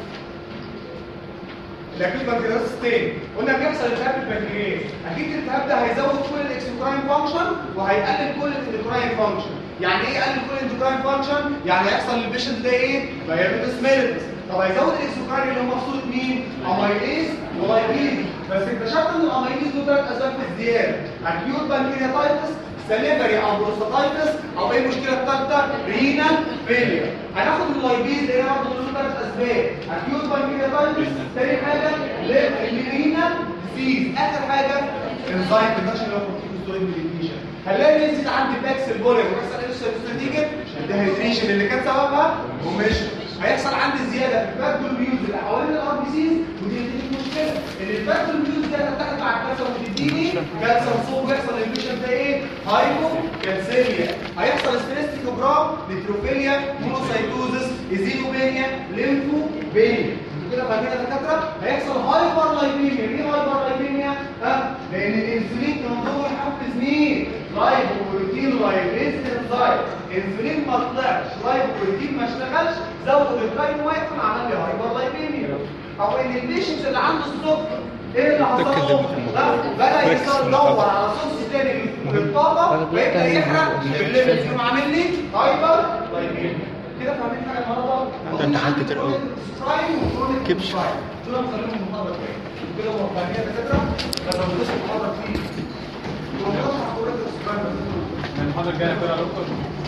الاكيوت بانكرياس تاني قلنا بيحصل التهاب في البنكرياس اكيد الالتهاب ده هيزود كل الاكسوكراين فانكشن وهيقلل كل الاندوكراين فانكشن يعني ايه يقلل كل الاندوكراين فانكشن يعني هيحصل للبيشنت ده ايه دايابيتس ميلتس طب هيزود الاكسوكراين اللي هم في صوره مين اميليز ولايبيز بس اكتشفت ان الاميليز له ثلاث اسباب في الزياده اكيوت بانكرياتايتس سليفري او بروستاتايتس او ايه المشكله الثالثه رينال فيلير هناخد اللايبيز لان برضه له ثلاث اسباب اكيوت بانكرياتايتس ثاني حاجه رينال ديزيز اخر حاجه انزايم ريدكشن اللي هو كورتيكوستيرويد ميديكيشن هنلاقي يزيد عند باكس البوليم ويحصل ايه نتيجه الدهيدريشن اللي كان سببها ومش هيحصل عندي زياده في الفات والميوز اللي حوالين الار بي سيز ودي دي المشكله ان الفات والميوز دي هتتحد مع الكالسيوم وتديني كالسيوم صوب ويحصل الانفكشن ده ايه هايبو كالسيميا هيحصل ستريستيكوجرام نيتروفيليا مونوسايتوزس ايزينوبينيا ليمفوبينيا انتوا كده فاهمين يا دكاتره هيحصل هايبر لايبيميا ليه هايبر لايبيميا ها لان الانسولين كان هو يحفز مين لايبوبروتين لايبيز انزايم انسولين ما طلعش لايبوبروتين ما اشتغلش زود الكاين وايكون عمل لي هايبر لايبيميا او ان البيشنت اللي عنده السكر ايه اللي حصل ركز له؟ في لا بدا ركز في يدور المحاضرة. على صوص تاني للطاقه ويبدا يحرق في الليفل يقوم عامل لي هايبر لايبيميا كده فاهمين حاجه النهارده؟ ده امتحان كتير قوي. كبش. دول مخليهم محاضره تاني كده هو فاهمين يا دكاتره؟ لما بندرس محاضره فيه المحاضره هقول لك المحاضره الجايه كده يا دكتور